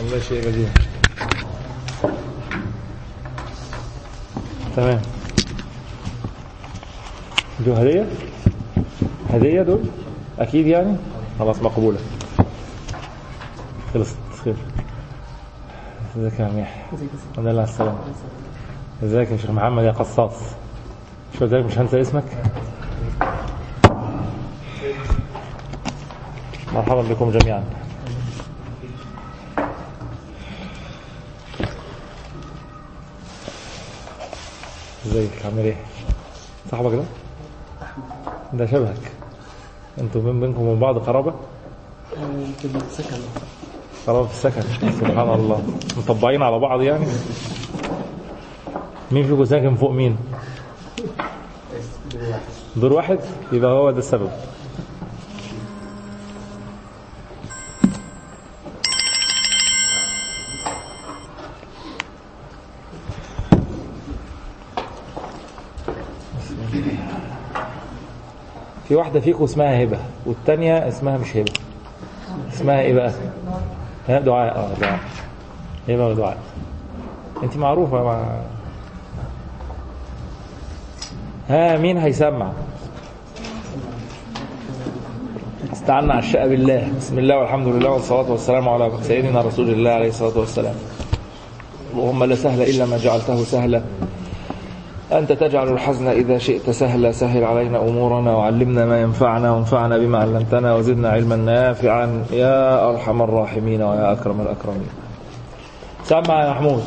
لا شيء جديد تمام دول هدية هدية دول أكيد يعني خلاص مقبولة خلصت خير ازيك يا عم يحيى الحمد لله على السلامة ازيك يا شيخ محمد يا قصاص شو قلت لك مش هنسى اسمك مرحبا بكم جميعا ازيك عامل ايه صاحبك ده ده شبهك انتوا بين بينكم وبين بعض قرابه في السكن قرابه في السكن سبحان الله مطبعين على بعض يعني مين فيكم ساكن فوق مين دور واحد يبقى هو ده السبب في واحدة فيكم اسمها هبة والتانية اسمها مش هبة اسمها ايه بقى؟ ها دعاء اه دعاء هبة ودعاء انت معروفة مع ها مين هيسمع؟ استعنا على الشقة بالله بسم الله والحمد لله والصلاة والسلام على سيدنا رسول الله عليه الصلاة والسلام اللهم لا سهل إلا ما جعلته سهلا أنت تجعل الحزن إذا شئت سهلا سهل علينا أمورنا وعلمنا ما ينفعنا وانفعنا بما علمتنا وزدنا علما نافعا يا أرحم الراحمين ويا أكرم الأكرمين سمع يا محمود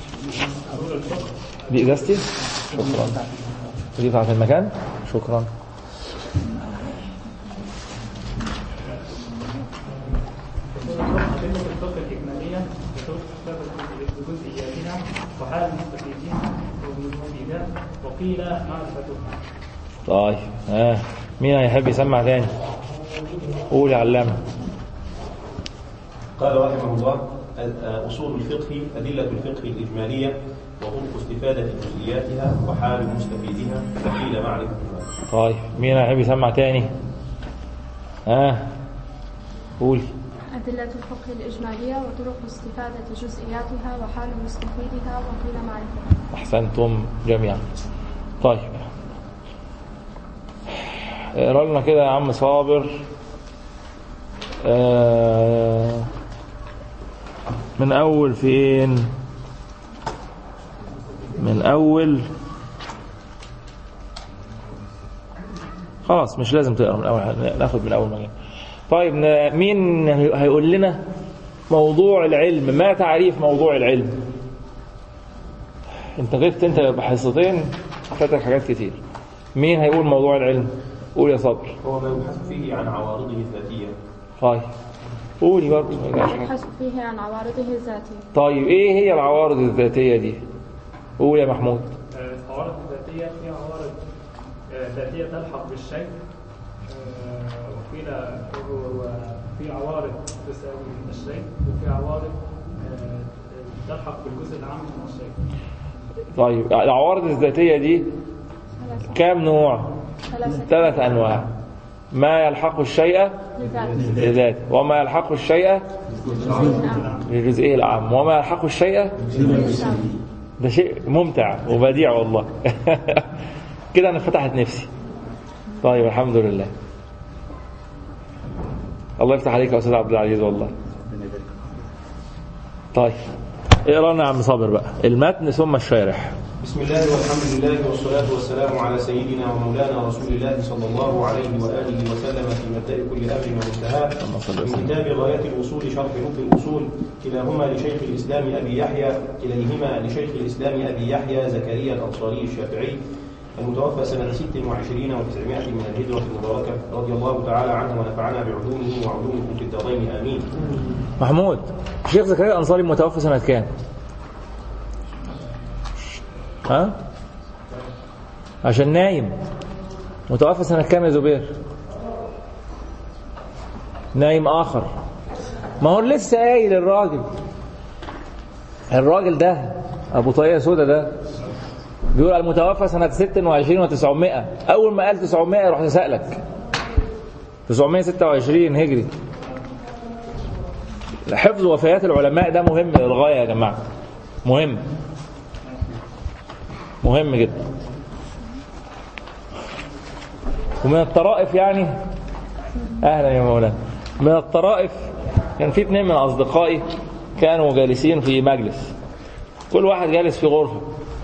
دي إجازتي شكرا دي بتاعت المكان شكرا أدلة الفقه الإجمالية بشروط بجزئياتها وحال المستفيدين وبمفيدات وقيل معرفتها طيب ها مين هيحب يسمع تاني قول يا علامة قال رحمه الله أصول الفقه أدلة الفقه الإجمالية وطرق استفادة جزئياتها وحال مستفيدها وقيل معرفتها طيب مين هيحب يسمع تاني ها قولي أدلة الفقه الإجمالية وطرق استفادة جزئياتها وحال مستفيدها وقيل معرفتها أحسنتم جميعا طيب اقرا لنا كده يا عم صابر آه، من أول فين من أول خلاص مش لازم تقرا من أول ناخد من أول مجال طيب ن- مين هيقول لنا موضوع العلم ما تعريف موضوع العلم انت غبت انت بحصتين فاتك حاجات كتير مين هيقول موضوع العلم قول يا صبر هو ما يبحث فيه عن عوارضه الذاتية طيب قولي برضه ما يجراش حاجة. يبحث فيه عن عوارضه الذاتية طيب ايه هي العوارض الذاتية دي قول يا محمود آه، العوارض الذاتية في عوارض آه، ذاتية تلحق بالشيء آه، وقيل وفي عوارض تساوي الشيء وفي عوارض آه، تلحق بالجزء العام من الشيء طيب العوارض الذاتية دي ثلاثة كام نوع ثلاثة ثلاث انواع ما يلحق الشيء لذاته لذاته وما يلحق الشيء نعم لجزئه العام وما يلحق الشيء ده شيء ممتع وبديع والله كده انا فتحت نفسي طيب الحمد لله الله يفتح عليك يا استاذ عبد العزيز والله طيب اقرا لنا يا عم صابر بقى المتن ثم الشارح بسم الله والحمد لله والصلاة والسلام على سيدنا ومولانا رسول الله صلى الله عليه وآله وسلم في مبدأ كل أمر ومنتهى صل من وسلم. كتاب غاية الوصول شرح نور الأصول كلاهما لشيخ الإسلام أبي يحيى كليهما لشيخ الإسلام أبي يحيى زكريا الأنصاري الشافعي المتوفى سنة 26 و900 من الهجرة المباركة رضي الله تعالى عنه ونفعنا بعلومه وعلومكم في الدارين آمين محمود الشيخ زكريا الانصاري متوفى سنه كام ها عشان نايم متوفى سنه كام يا زبير نايم اخر ما هو لسه قايل الراجل الراجل ده ابو طاقيه سودا ده بيقول المتوفى سنة 26 و900 أول ما قال 900 رحت سألك 926 هجري حفظ وفيات العلماء ده مهم للغاية يا جماعة مهم مهم جدا ومن الطرائف يعني اهلا يا مولانا من الطرائف كان في اثنين من اصدقائي كانوا جالسين في مجلس كل واحد جالس في غرفه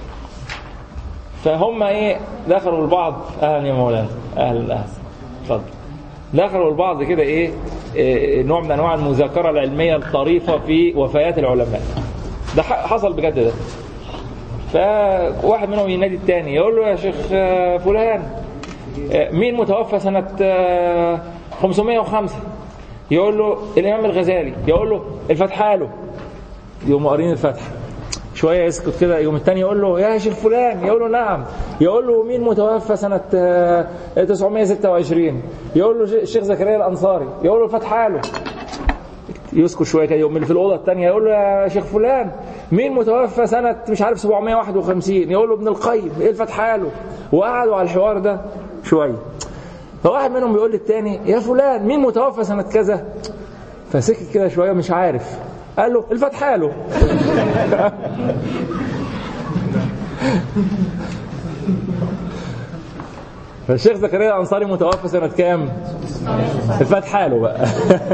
فهم ايه دخلوا البعض اهلا يا مولانا اهلا اهلا اتفضل دخلوا البعض كده ايه, إيه نوع من انواع المذاكره العلميه الطريفه في وفيات العلماء ده ح- حصل بجد ده فواحد منهم ينادي الثاني يقول له يا شيخ آه، فلان آه، مين متوفى سنة آه، 505 يقول له الإمام الغزالي يقول له الفتحاله يقوم قارين الفتح شوية يسكت كده يقوم التاني يقول له يا شيخ فلان يقول له نعم يقول له مين متوفى سنة آه، 926 يقول له الشيخ زكريا الأنصاري يقول له الفتحاله يسكت شويه كده يقوم اللي في الاوضه الثانيه يقول له يا شيخ فلان مين متوفى سنه مش عارف 751 يقول له ابن القيم ايه الفتحاله وقعدوا على الحوار ده شويه فواحد منهم بيقول للتاني يا فلان مين متوفى سنه كذا فسكت كده شويه مش عارف قال له الفتحاله فالشيخ زكريا الانصاري متوفى سنه كام؟ الفتحاله بقى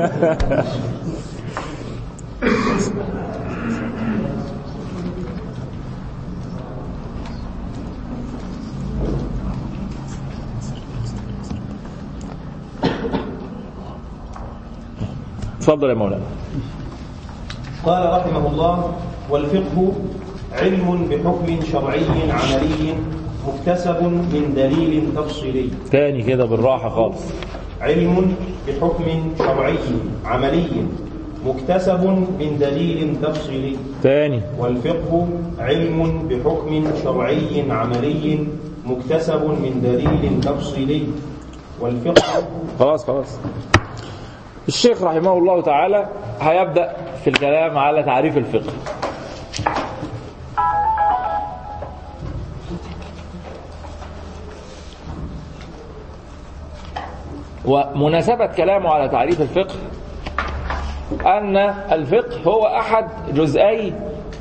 اتفضل يا مولانا قال رحمه الله والفقه علم بحكم شرعي عملي مكتسب من دليل تفصيلي تاني كده بالراحه خالص علم بحكم شرعي عملي مكتسب من دليل تفصيلي تاني والفقه علم بحكم شرعي عملي مكتسب من دليل تفصيلي والفقه خلاص خلاص الشيخ رحمه الله تعالى هيبدأ في الكلام على تعريف الفقه ومناسبة كلامه على تعريف الفقه أن الفقه هو أحد جزئي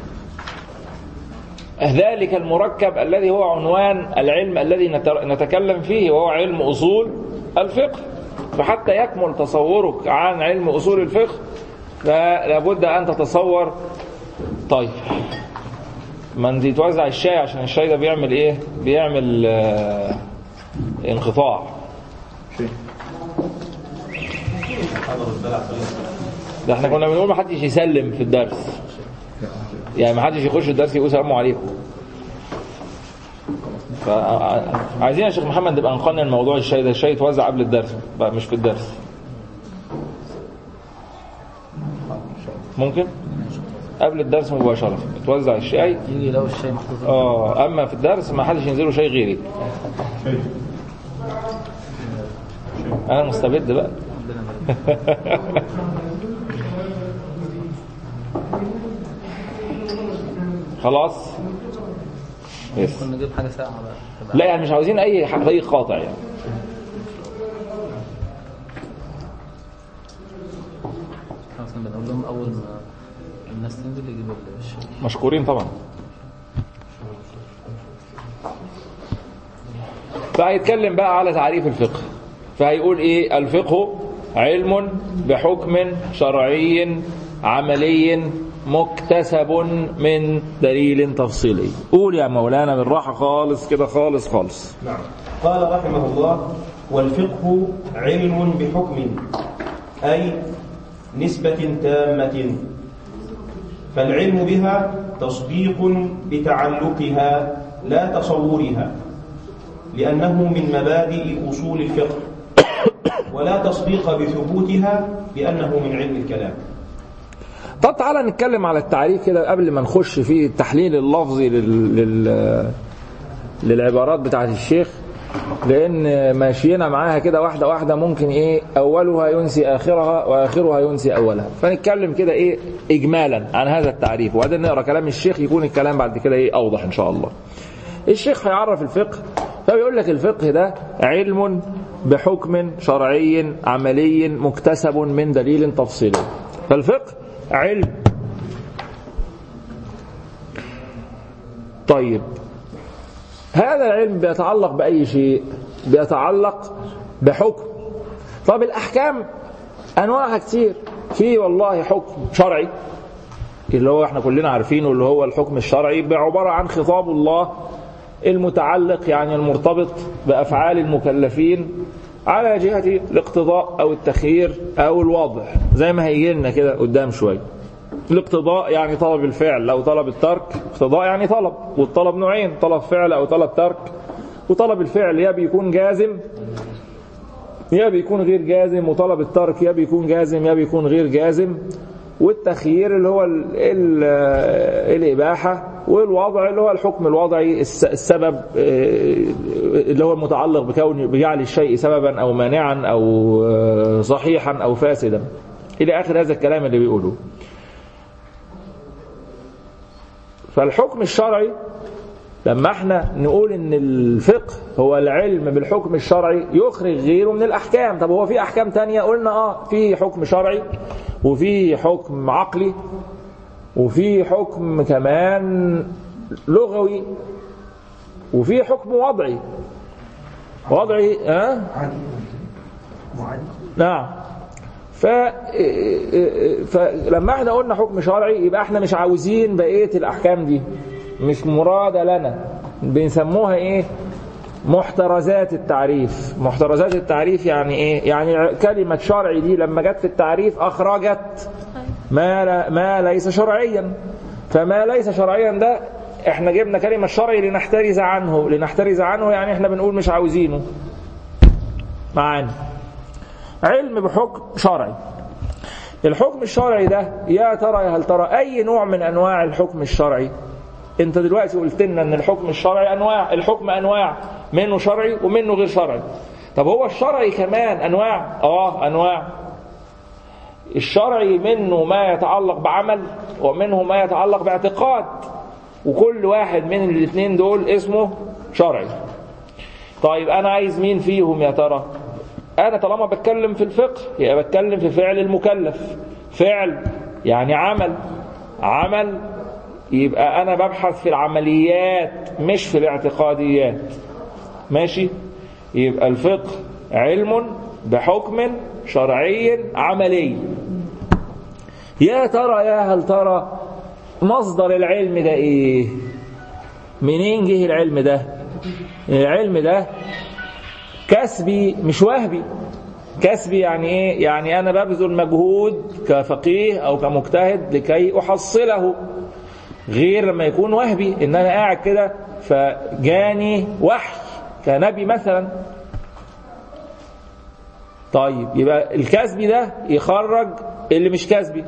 ذلك المركب الذي هو عنوان العلم الذي نتر- نتكلم فيه وهو علم أصول الفقه فحتى يكمل تصورك عن علم أصول الفقه لابد أن تتصور طيب ما انت توزع الشاي عشان الشاي ده بيعمل ايه بيعمل آه انقطاع حضر البلع طريق ده احنا كنا بنقول ما حدش يسلم في الدرس يعني ما حدش يخش الدرس يقول سلام عليكم فعايزين يا شيخ محمد نبقى نقنن موضوع الشاي ده الشاي يتوزع قبل الدرس بقى مش في الدرس ممكن قبل الدرس مباشرة توزع الشاي يجي لو الشاي محطوط اه اما في الدرس ما حدش ينزله شاي غيري انا مستبد بقى خلاص يس. ممكن نجيب حاجه ساقعه بقى تبقى لا يعني مش عاوزين اي ح- اي قاطع يعني احنا مثلا بنقول لهم اول ما الناس تنزل يجيبوا الشاي مشكورين طبعا فهيتكلم بقى على تعريف الفقه فهيقول ايه الفقه علم بحكم شرعي عملي مكتسب من دليل تفصيلي قول يا مولانا بالراحة خالص كده خالص خالص نعم قال رحمه الله والفقه علم بحكم أي نسبة تامة فالعلم بها تصديق بتعلقها لا تصورها لأنه من مبادئ أصول الفقه ولا تصديق بثبوتها لأنه من علم الكلام طب تعالى نتكلم على التعريف كده قبل ما نخش في التحليل اللفظي لل... لل... للعبارات بتاعت الشيخ لان ماشينا معاها كده واحده واحده ممكن ايه اولها ينسي اخرها واخرها ينسي اولها فنتكلم كده ايه اجمالا عن هذا التعريف وبعدين نقرا كلام الشيخ يكون الكلام بعد كده ايه اوضح ان شاء الله الشيخ هيعرف الفقه فبيقول لك الفقه ده علم بحكم شرعي عملي مكتسب من دليل تفصيلي فالفقه علم طيب هذا العلم بيتعلق بأي شيء بيتعلق بحكم طب الأحكام أنواعها كتير في والله حكم شرعي اللي هو احنا كلنا عارفينه اللي هو الحكم الشرعي عبارة عن خطاب الله المتعلق يعني المرتبط بأفعال المكلفين على جهة الاقتضاء أو التخيير أو الوضع زي ما هيجي لنا كده قدام شوية الاقتضاء يعني طلب الفعل أو طلب الترك اقتضاء يعني طلب والطلب نوعين طلب فعل أو طلب ترك وطلب الفعل يا بيكون جازم يا بيكون غير جازم وطلب الترك يا بيكون جازم يا بيكون غير جازم والتخيير اللي هو ال ال الإباحة والوضع اللي هو الحكم الوضعي السبب اللي هو المتعلق بكون بجعل الشيء سببا أو مانعا أو صحيحا أو فاسدا إلى آخر هذا الكلام اللي بيقوله فالحكم الشرعي لما احنا نقول ان الفقه هو العلم بالحكم الشرعي يخرج غيره من الاحكام طب هو في احكام تانية قلنا اه في حكم شرعي وفي حكم عقلي وفي حكم كمان لغوي وفي حكم وضعي وضعي ها أه؟ نعم ف... فلما احنا قلنا حكم شرعي يبقى احنا مش عاوزين بقيه الاحكام دي مش مرادة لنا بنسموها ايه محترزات التعريف محترزات التعريف يعني ايه يعني كلمة شرعي دي لما جت في التعريف اخرجت ما, لا ما ليس شرعيا فما ليس شرعيا ده احنا جبنا كلمة شرعي لنحترز عنه لنحترز عنه يعني احنا بنقول مش عاوزينه معانا علم بحكم شرعي الحكم الشرعي ده يا ترى يا هل ترى اي نوع من انواع الحكم الشرعي انت دلوقتي قلت لنا ان الحكم الشرعي انواع الحكم انواع منه شرعي ومنه غير شرعي طب هو الشرعي كمان انواع اه انواع الشرعي منه ما يتعلق بعمل ومنه ما يتعلق باعتقاد وكل واحد من الاثنين دول اسمه شرعي طيب انا عايز مين فيهم يا ترى انا طالما بتكلم في الفقه يبقى بتكلم في فعل المكلف فعل يعني عمل عمل يبقى أنا ببحث في العمليات مش في الاعتقاديات ماشي يبقى الفقه علم بحكم شرعي عملي يا ترى يا هل ترى مصدر العلم ده ايه منين جه العلم ده العلم ده كسبي مش وهبي كسبي يعني ايه يعني انا ببذل مجهود كفقيه او كمجتهد لكي احصله غير لما يكون وهبي ان انا قاعد كده فجاني وحي كنبي مثلا طيب يبقى الكسبي ده يخرج اللي مش كسبي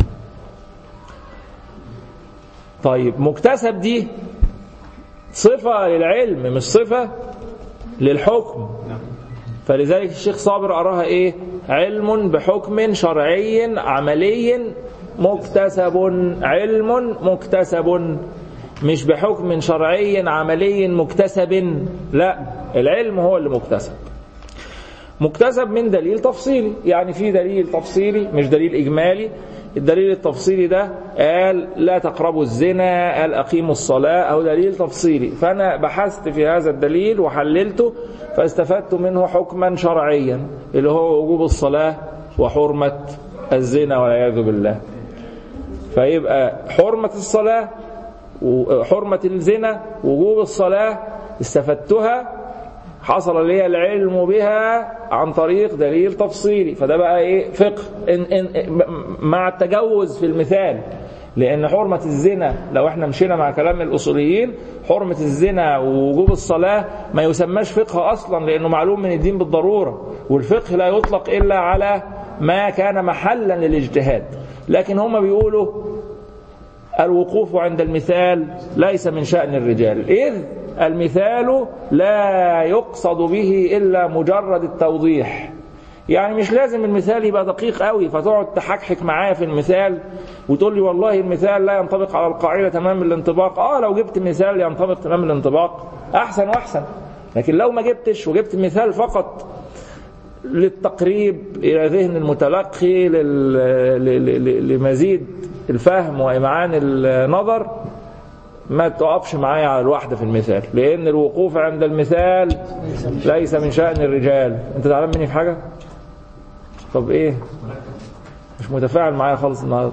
طيب مكتسب دي صفة للعلم مش صفة للحكم فلذلك الشيخ صابر أراها إيه علم بحكم شرعي عملي مكتسب علم مكتسب مش بحكم شرعي عملي مكتسب لا العلم هو اللي مكتسب مكتسب من دليل تفصيلي يعني في دليل تفصيلي مش دليل إجمالي الدليل التفصيلي ده قال لا تقربوا الزنا قال أقيموا الصلاة أو دليل تفصيلي فأنا بحثت في هذا الدليل وحللته فاستفدت منه حكما شرعيا اللي هو وجوب الصلاة وحرمة الزنا والعياذ بالله فيبقى حرمة الصلاة وحرمة الزنا وجوب الصلاة استفدتها حصل لي العلم بها عن طريق دليل تفصيلي فده بقى ايه فقه إن إن مع التجوز في المثال لان حرمة الزنا لو احنا مشينا مع كلام الاصوليين حرمة الزنا ووجوب الصلاة ما يسماش فقه اصلا لانه معلوم من الدين بالضرورة والفقه لا يطلق الا على ما كان محلا للاجتهاد لكن هم بيقولوا الوقوف عند المثال ليس من شأن الرجال إذ المثال لا يقصد به إلا مجرد التوضيح يعني مش لازم المثال يبقى دقيق قوي فتقعد تحكحك معايا في المثال وتقول لي والله المثال لا ينطبق على القاعدة تمام الانطباق اه لو جبت مثال ينطبق تمام الانطباق احسن واحسن لكن لو ما جبتش وجبت مثال فقط للتقريب إلى ذهن المتلقي لل- ل- ل- لمزيد الفهم وإمعان النظر ما تقفش معايا على الواحدة في المثال لأن الوقوف عند المثال ليس من شأن الرجال أنت زعلان مني في حاجة؟ طب إيه؟ مش متفاعل معايا خالص النهارده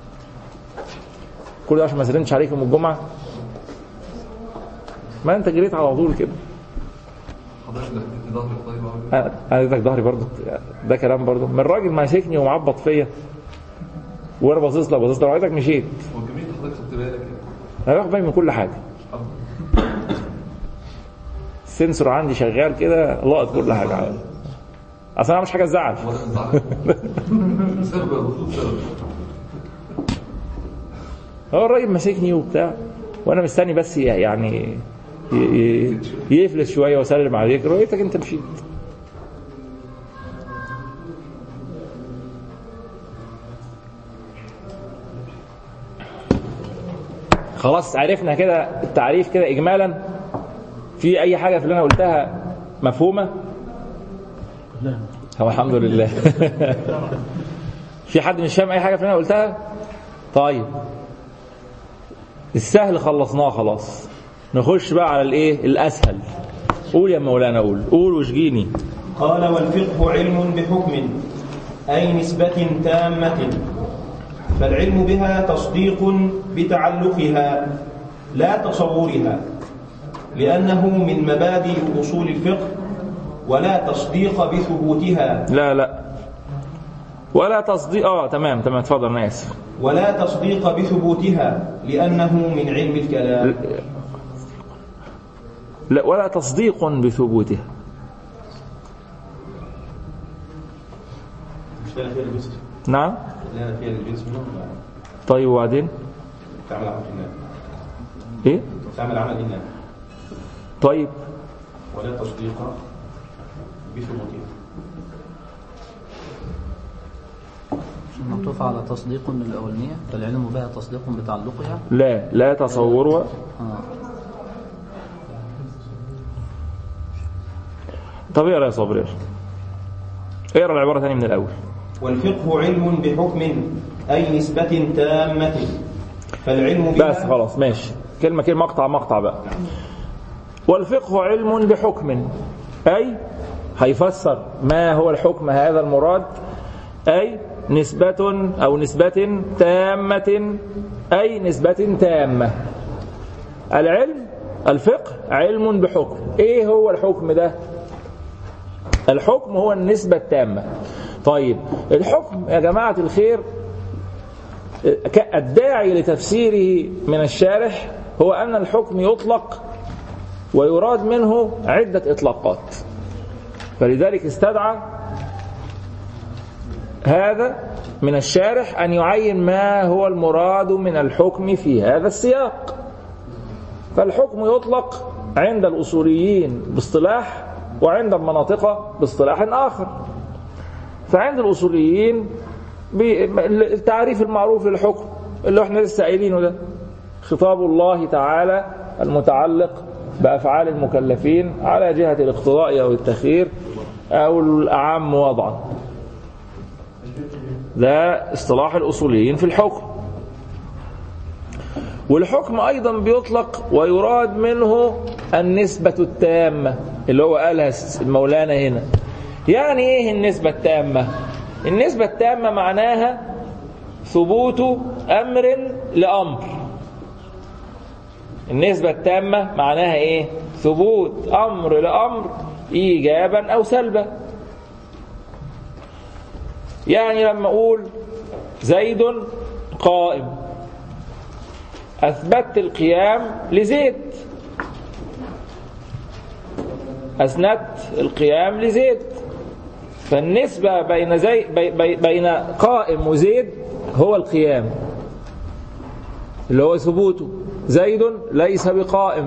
كل ده عشان ما سلمتش عليك يوم الجمعة ما أنت جريت على طول كده حضرتك دخلت ظهرك طيب أوي. انا أنا اديتك ظهري برضه ده كلام برضه من الراجل ماسكني ومعبط فيا وانا باصص له باصص له لغايتك مشيت هو كمية حضرتك خدت بالك يعني. انا باخد بالي من كل حاجه السنسور عندي شغال كده لقط كل حاجه عادي اصل انا مش حاجه تزعل ولا مزعلك سبب المفروض سبب هو الراجل ماسكني وبتاع وانا مستني بس يعني ي- ي- يفلس شويه واسلم عليك رؤيتك انت مشيت خلاص عرفنا كده التعريف كده اجمالا في اي حاجه في اللي انا قلتها مفهومه هو الحمد لله في حد مش فاهم اي حاجه في اللي انا قلتها طيب السهل خلصناه خلاص نخش بقى على الايه الاسهل قول يا مولانا قول قول واشجيني قال والفقه علم بحكم أي نسبة تامة فالعلم بها تصديق بتعلقها لا تصورها لأنه من مبادئ أصول الفقه ولا تصديق بثبوتها لا لا ولا تصديق اه تمام تمام اتفضل انا اسف ولا تصديق بثبوتها لأنه من علم الكلام لا ولا تصديق بثبوتها مش ده فيها الجنس نعم لا فيها الجنس منهم طيب وبعدين تعمل عمل إنام ايه تعمل عمل إنام طيب ولا تصديق بثبوتها معطوف على تصديق الأولانية فالعلم بها تصديق بتعلقها لا لا تصورها آه. طب اقرا يا صبري اقرا العباره ثاني من الاول والفقه علم بحكم أي نسبة تامة فالعلم بها بس خلاص ماشي كلمة كلمة مقطع مقطع بقى والفقه علم بحكم أي هيفسر ما هو الحكم هذا المراد أي نسبة أو نسبة تامة أي نسبة تامة العلم الفقه علم بحكم إيه هو الحكم ده الحكم هو النسبة التامة طيب الحكم يا جماعة الخير الداعي لتفسيره من الشارح هو أن الحكم يطلق ويراد منه عدة إطلاقات فلذلك استدعى هذا من الشارح أن يعين ما هو المراد من الحكم في هذا السياق فالحكم يطلق عند الأصوليين باصطلاح وعند المناطق باصطلاح آخر فعند الأصوليين التعريف المعروف للحكم اللي احنا لسه قايلينه ده خطاب الله تعالى المتعلق بأفعال المكلفين على جهة الاقتضاء أو التخيير أو الأعم وضعا ده اصطلاح الأصوليين في الحكم والحكم أيضا بيطلق ويراد منه النسبة التامة اللي هو قالها مولانا هنا يعني ايه النسبة التامة النسبة التامة معناها ثبوت أمر لأمر النسبة التامة معناها ايه ثبوت أمر لأمر إيجابا أو سلبا يعني لما أقول زيد قائم أثبتت القيام لزيد أسندت القيام لزيد فالنسبة بين زي بي بين قائم وزيد هو القيام اللي هو ثبوته زيد ليس بقائم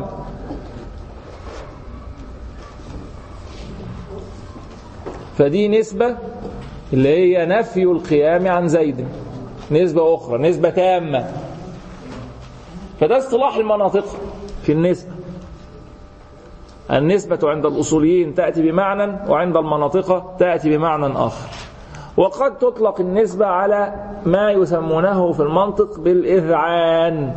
فدي نسبة اللي هي نفي القيام عن زيد نسبة أخرى نسبة تامة فده اصطلاح المناطق في النسبة النسبة عند الأصوليين تأتي بمعنى وعند المناطق تأتي بمعنى آخر وقد تطلق النسبة على ما يسمونه في المنطق بالإذعان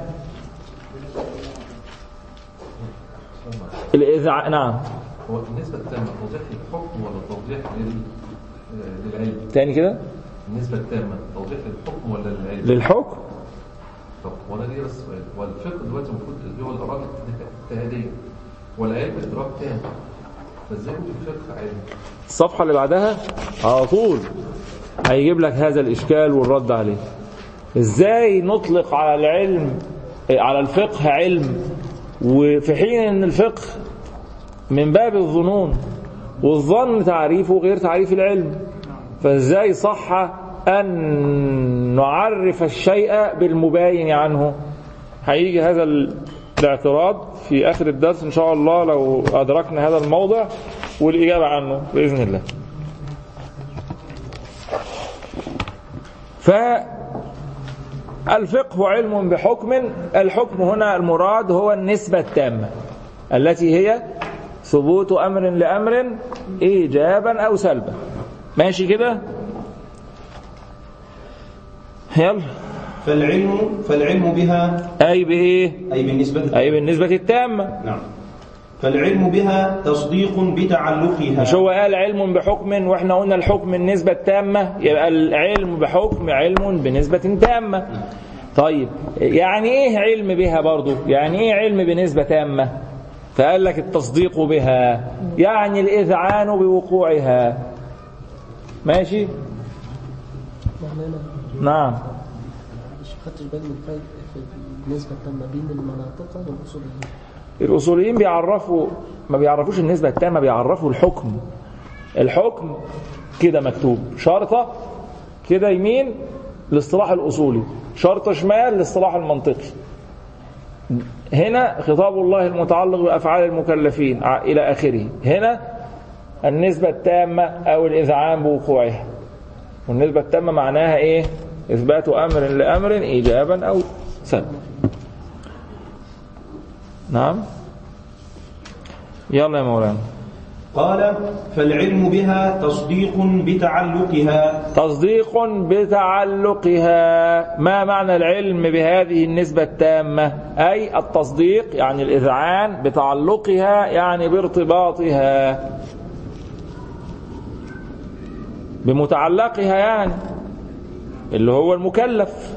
الإذعان نعم هو النسبة التامة توضيح للحكم ولا توضيح لل- آه، للعلم؟ تاني كده النسبة التامة توضيح للحكم ولا للعلم؟ للحكم طب وانا ليه بس سؤال هو الفقه دلوقتي المفروض اللي هو الاراء الاجتهاديه والعلم ادراك تام فازاي يكون الفقه علم؟ الصفحة اللي بعدها على طول هيجيب لك هذا الإشكال والرد عليه إزاي نطلق على العلم على الفقه علم وفي حين أن الفقه من باب الظنون والظن تعريفه غير تعريف العلم فإزاي صح أن نعرف الشيء بالمباين عنه هيجي هذا الاعتراض في آخر الدرس إن شاء الله لو أدركنا هذا الموضع والإجابة عنه بإذن الله فالفقه علم بحكم الحكم هنا المراد هو النسبة التامة التي هي ثبوت أمر لأمر إيجابا أو سلبا ماشي كده يلا فالعلم فالعلم بها أي بإيه أي بالنسبة أي بالنسبة التامة نعم فالعلم بها تصديق بتعلقها مش هو قال علم بحكم واحنا قلنا الحكم النسبة التامة يبقى العلم بحكم علم بنسبة تامة طيب يعني ايه علم بها برضو يعني ايه علم بنسبة تامة فقال لك التصديق بها يعني الإذعان بوقوعها ماشي يعني انا نعم مش خدتش بالي من الفرق في النسبة التامة بين المناطق والأصوليين الأصوليين بيعرفوا ما بيعرفوش النسبة التامة بيعرفوا الحكم الحكم كده مكتوب شرطة كده يمين الاصطلاح الأصولي شرطة شمال الاصطلاح المنطقي هنا خطاب الله المتعلق بأفعال المكلفين ع- إلى آخره هنا النسبة التامة أو الإذعان بوقوعها والنسبة التامة معناها إيه إثبات أمر لأمر إيجابا أو سلبا نعم يلا يا مولانا قال فالعلم بها تصديق بتعلقها تصديق بتعلقها ما معنى العلم بهذه النسبة التامة أي التصديق يعني الإذعان بتعلقها يعني بارتباطها بمتعلقها يعني اللي هو المكلف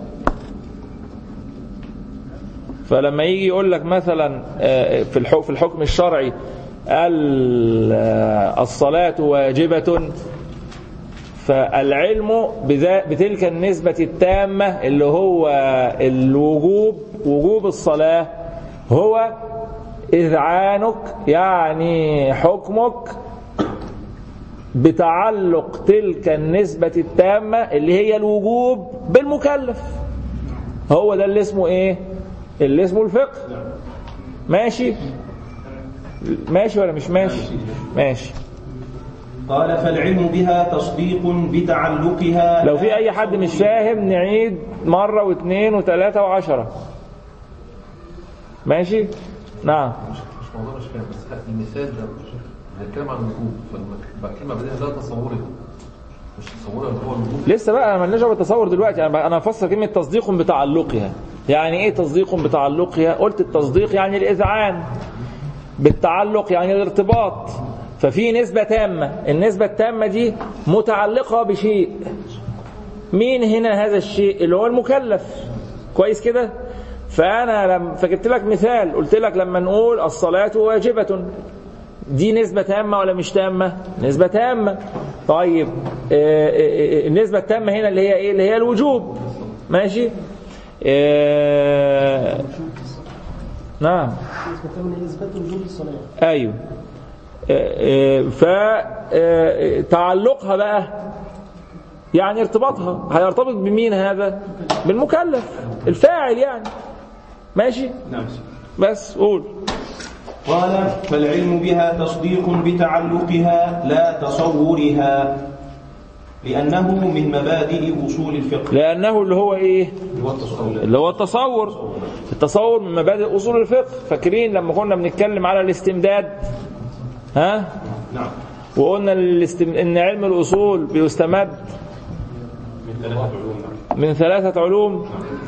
فلما يجي يقول لك مثلا آه، في الحكم في الحكم الشرعي ال- آه، الصلاة واجبة فالعلم بذا- بتلك النسبة التامة اللي هو الوجوب وجوب الصلاة هو إذعانك يعني حكمك بتعلق تلك النسبة التامة اللي هي الوجوب بالمكلف هو ده اللي اسمه ايه اللي اسمه الفقه ماشي ماشي ولا مش ماشي ماشي قال فالعلم بها تصديق بتعلقها لو في اي حد مش فاهم نعيد مرة واثنين وثلاثة وعشرة ماشي نعم مش مش موضوع مش فاهم بس المثال ده بنتكلم عن الوجوب فلما الكلمه بدأت لا تصوري مش تصوري اللي هو الوجوب لسه بقى ما لناش بالتصور دلوقتي انا انا افسر كلمه تصديق بتعلقها يعني ايه تصديق بتعلقها قلت التصديق يعني الاذعان بالتعلق يعني الارتباط ففي نسبة تامة النسبة التامة دي متعلقة بشيء مين هنا هذا الشيء اللي هو المكلف كويس كده فأنا لم فجبت لك مثال قلت لك لما نقول الصلاة واجبة دي نسبة تامة ولا مش تامة نسبة تامة طيب آه، آه، آه، النسبة التامة هنا اللي هي ايه اللي هي الوجوب ماشي آه، نعم نسبة تامة هي إثبات وجوب الصلاة ايوه فتعلقها بقى يعني ارتباطها هيرتبط بمين هذا بالمكلف الفاعل يعني ماشي نعم بس قول قال فالعلم بها تصديق بتعلقها لا تصورها لأنه من مبادئ أصول الفقه لانه اللي هو ايه هو التصور اللي هو التصور التصور من مبادئ اصول الفقه فاكرين لما كنا بنتكلم على الاستمداد ها نعم وقلنا الاستم... ان علم الاصول بيستمد من ثلاثة علوم نعم. من ثلاثة علوم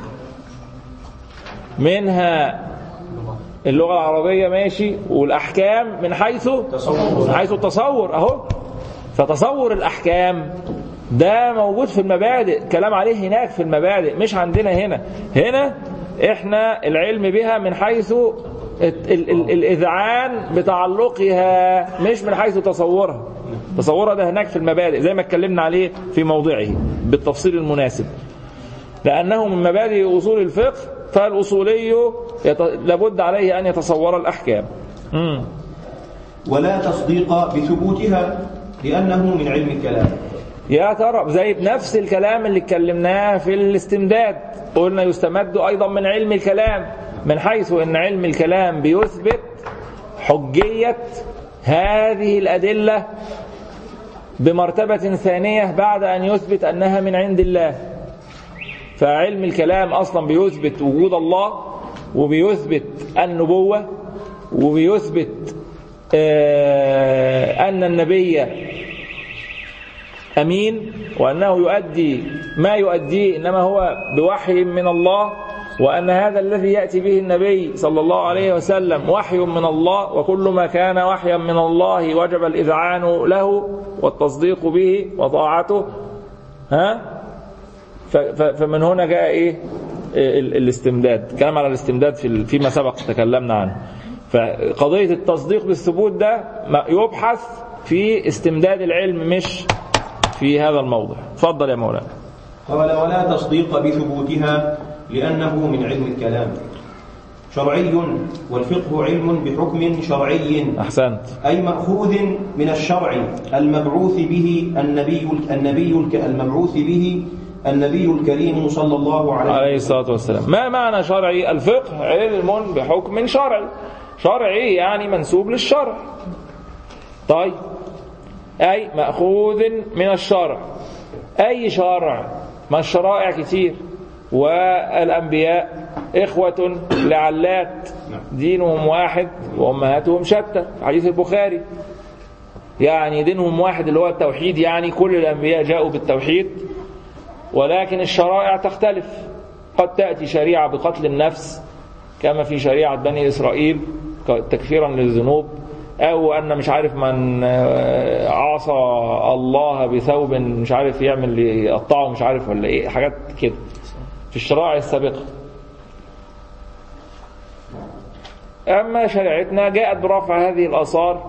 منها اللغة العربية ماشي والأحكام من حيث تصور. من حيث التصور أهو فتصور الأحكام ده موجود في المبادئ كلام عليه هناك في المبادئ مش عندنا هنا هنا احنا العلم بها من حيث ال- ال- ال- الإذعان بتعلقها مش من حيث تصورها تصورها ده هناك في المبادئ زي ما اتكلمنا عليه في موضعه بالتفصيل المناسب لأنه من مبادئ أصول الفقه فالأصولي يت... لابد عليه أن يتصور الأحكام مم. ولا تصديق بثبوتها لأنه من علم الكلام يا ترى زي نفس الكلام اللي اتكلمناه في الاستمداد قلنا يستمد أيضا من علم الكلام من حيث أن علم الكلام بيثبت حجية هذه الأدلة بمرتبة ثانية بعد أن يثبت أنها من عند الله فعلم الكلام أصلا بيثبت وجود الله وبيثبت النبوة وبيثبت آه، أن النبي أمين وأنه يؤدي ما يؤديه إنما هو بوحي من الله وأن هذا الذي يأتي به النبي صلى الله عليه وسلم وحي من الله وكل ما كان وحيا من الله وجب الإذعان له والتصديق به وطاعته ها ف- ف- فمن هنا جاء ايه ال- الاستمداد كلام على الاستمداد في ال- فيما سبق تكلمنا عنه فقضية التصديق بالثبوت ده ما- يبحث في استمداد العلم مش في هذا الموضع اتفضل يا مولانا قال ولا تصديق بثبوتها لأنه من علم الكلام شرعي والفقه علم بحكم شرعي احسنت أي مأخوذ من الشرع المبعوث به النبي النبي الك- المبعوث به النبي الكريم صلى الله عليه عليه الصلاة والسلام ما معنى شرعي الفقه علم بحكم شرعي شرعي يعني منسوب للشرع طيب أي مأخوذ من الشرع أي شرع ما الشرائع كتير والأنبياء إخوة لعلات دينهم واحد وأمهاتهم شتى في حديث البخاري يعني دينهم واحد اللي هو التوحيد يعني كل الأنبياء جاءوا بالتوحيد ولكن الشرائع تختلف قد تأتي شريعة بقتل النفس كما في شريعة بني إسرائيل تكفيرا للذنوب أو أن مش عارف من آه، عصى الله بثوب مش عارف يعمل يقطعه مش عارف ولا إيه حاجات كده في الشرائع السابقة أما شريعتنا جاءت برفع هذه الآثار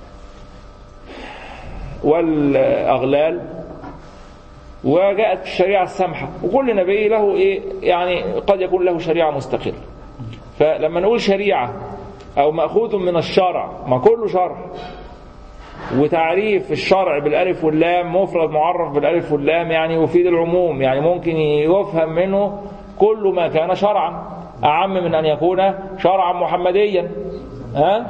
والأغلال وجاءت الشريعة السامحة وكل نبي له إيه يعني قد يكون له شريعة مستقلة فلما نقول شريعة أو مأخوذ من الشرع ما كله شرع وتعريف الشرع بالألف واللام مفرد معرف بالألف واللام يعني يفيد العموم يعني ممكن يفهم منه كل ما كان شرعا أعم من أن يكون شرعا محمديا ها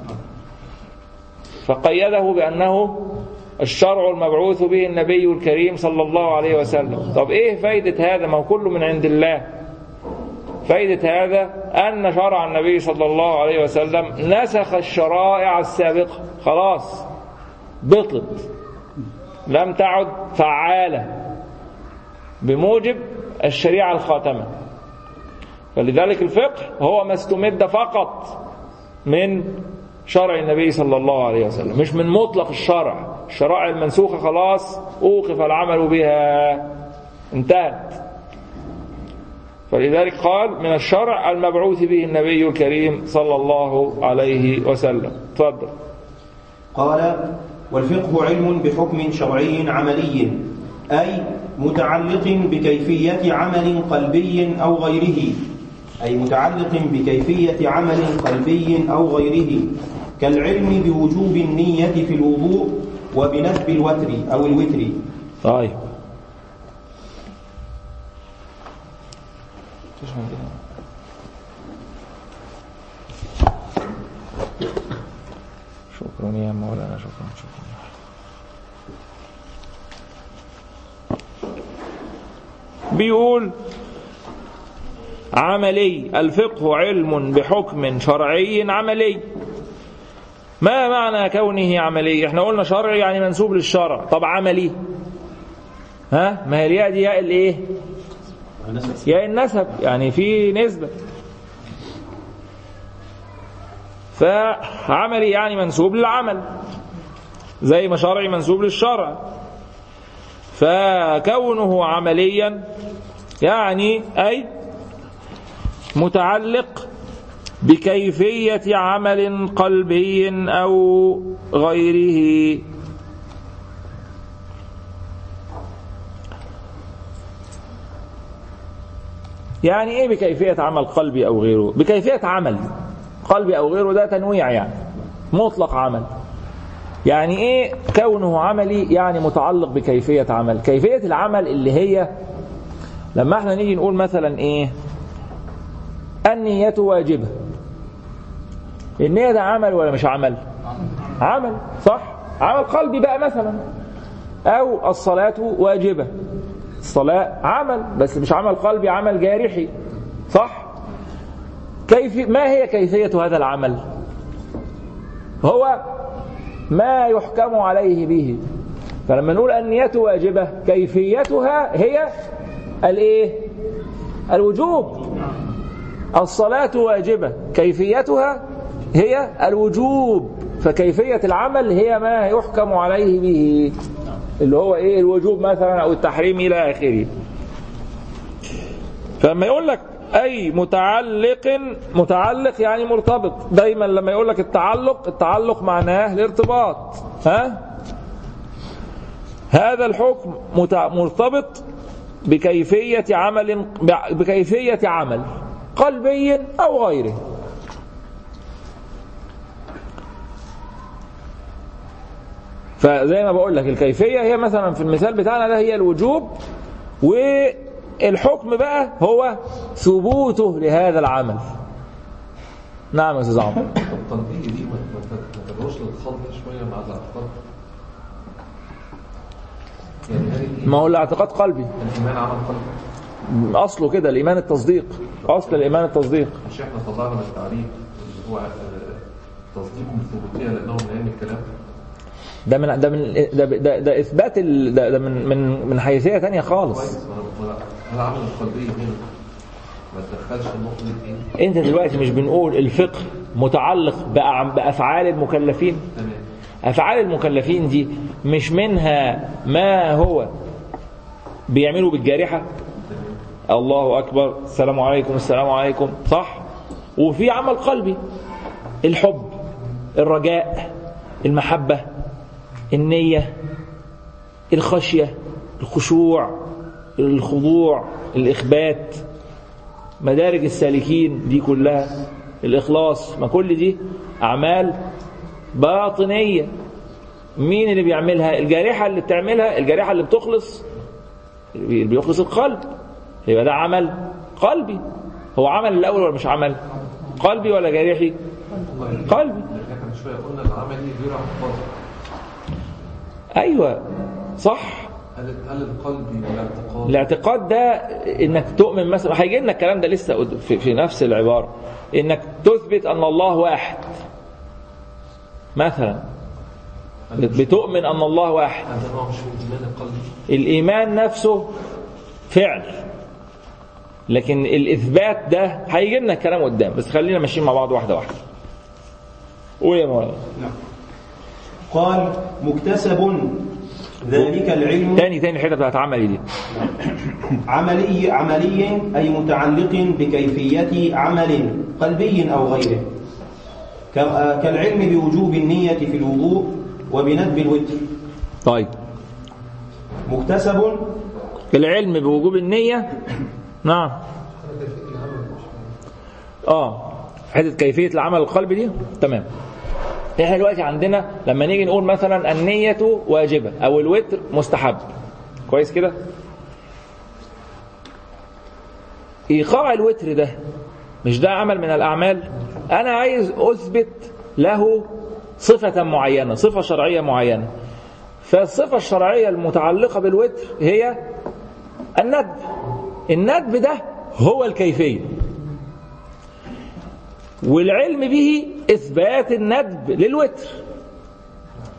فقيده بأنه الشرع المبعوث به النبي الكريم صلى الله عليه وسلم طب ايه فايدة هذا ما هو كله من عند الله فايدة هذا أن شرع النبي صلى الله عليه وسلم نسخ الشرائع السابقة خلاص بطلت لم تعد فعالة بموجب الشريعة الخاتمة فلذلك الفقه هو ما استمد فقط من شرع النبي صلى الله عليه وسلم مش من مطلق الشرع الشرائع المنسوخة خلاص أوقف العمل بها انتهت فلذلك قال من الشرع المبعوث به النبي الكريم صلى الله عليه وسلم تفضل قال والفقه علم بحكم شرعي عملي أي متعلق بكيفية عمل قلبي أو غيره أي متعلق بكيفية عمل قلبي أو غيره كالعلم بوجوب النية في الوضوء وبنسب الوتر أو الوتر طيب شكرا يا مولانا شكرا شكرا بيقول عملي الفقه علم بحكم شرعي عملي ما معنى كونه عملي احنا قلنا شرعي يعني منسوب للشرع طب عملي ها ما هي الياء دي ياء الايه ياء النسب يعني في نسبة فعملي يعني منسوب للعمل زي ما شرعي منسوب للشرع فكونه عمليا يعني أي متعلق بكيفية عمل قلبي أو غيره يعني ايه بكيفية عمل قلبي او غيره بكيفية عمل قلبي او غيره ده تنويع يعني مطلق عمل يعني ايه كونه عملي يعني متعلق بكيفية عمل كيفية العمل اللي هي لما احنا نيجي نقول مثلا ايه النية واجبة النية ده عمل ولا مش عمل عمل صح عمل قلبي بقى مثلا او الصلاة واجبة الصلاة عمل بس مش عمل قلبي عمل جارحي صح كيف ما هي كيفية هذا العمل هو ما يحكم عليه به فلما نقول النية واجبة كيفيتها هي الايه الوجوب الصلاة واجبة كيفيتها هي الوجوب فكيفية العمل هي ما يحكم عليه به اللي هو ايه الوجوب مثلا او التحريم الى اخره فلما يقول لك اي متعلق متعلق يعني مرتبط دايما لما يقول لك التعلق التعلق معناه الارتباط ها هذا الحكم مرتبط بكيفية عمل بكيفية عمل قلبي أو غيره فزي ما بقول لك الكيفية هي مثلا في المثال بتاعنا ده هي الوجوب والحكم بقى هو ثبوته لهذا العمل نعم يا استاذ عمرو التنبيه دي ما ما تدعوش للخلط شويه مع الاعتقاد يعني هل ما هو الاعتقاد قلبي الايمان عمل قلبي اصله كده الايمان التصديق اصل الايمان التصديق مش احنا طلعنا من التعريف اللي هو آه، تصديق بالثبوتيه لانه من علم الكلام ده من ده من ده, ده, ده اثبات ال ده, ده من من من حيثيه ثانيه خالص كويس ما- ما- هل عمل القلبيه هنا ما تدخلش النقطه دي فين؟ انت دلوقتي مش بنقول الفقه متعلق بأع- بافعال المكلفين تمام افعال المكلفين دي مش منها ما هو بيعملوا بالجارحه الله اكبر السلام عليكم السلام عليكم صح وفي عمل قلبي الحب الرجاء المحبه النيه الخشيه الخشوع الخضوع الاخبات مدارج السالكين دي كلها الإخلاص ما كل دي أعمال باطنية مين اللي بيعملها الجارحة اللي بتعملها الجارحة اللي بتخلص اللي بيخلص القلب يبقى ده عمل قلبي هو عمل الأول ولا مش عمل قلبي ولا جارحي قلبي احنا من شويه قلنا العملي غير اعتقادي أيوة صح هل هل القلبي والاعتقاد الاعتقاد ده انك تؤمن مثلا هيجي لنا الكلام ده لسه قد- في, في نفس العباره انك تثبت ان الله واحد مثلا بتؤمن ان الله واحد هذا نوع مش من الايمان القلبي الايمان نفسه فعل لكن الاثبات ده هيجي لنا الكلام قدام بس خلينا ماشيين مع بعض واحده واحده قول يا مولانا نعم. قال مكتسب ذلك العلم تاني تاني الحته بتاعت عملي دي عملي عملي أي متعلق بكيفية عمل قلبي أو غيره ك- آه، كالعلم بوجوب النية في الوضوء وبندب الوتر طيب مكتسب العلم بوجوب النية نعم اه حته كيفيه العمل القلبي دي تمام احنا دلوقتي عندنا لما نيجي نقول مثلا النية واجبة او الوتر مستحب كويس كده ايقاع الوتر ده مش ده عمل من الاعمال انا عايز اثبت له صفة معينة صفة شرعية معينة فالصفة الشرعية المتعلقة بالوتر هي الندب الندب ده هو الكيفية والعلم به إثبات الندب للوتر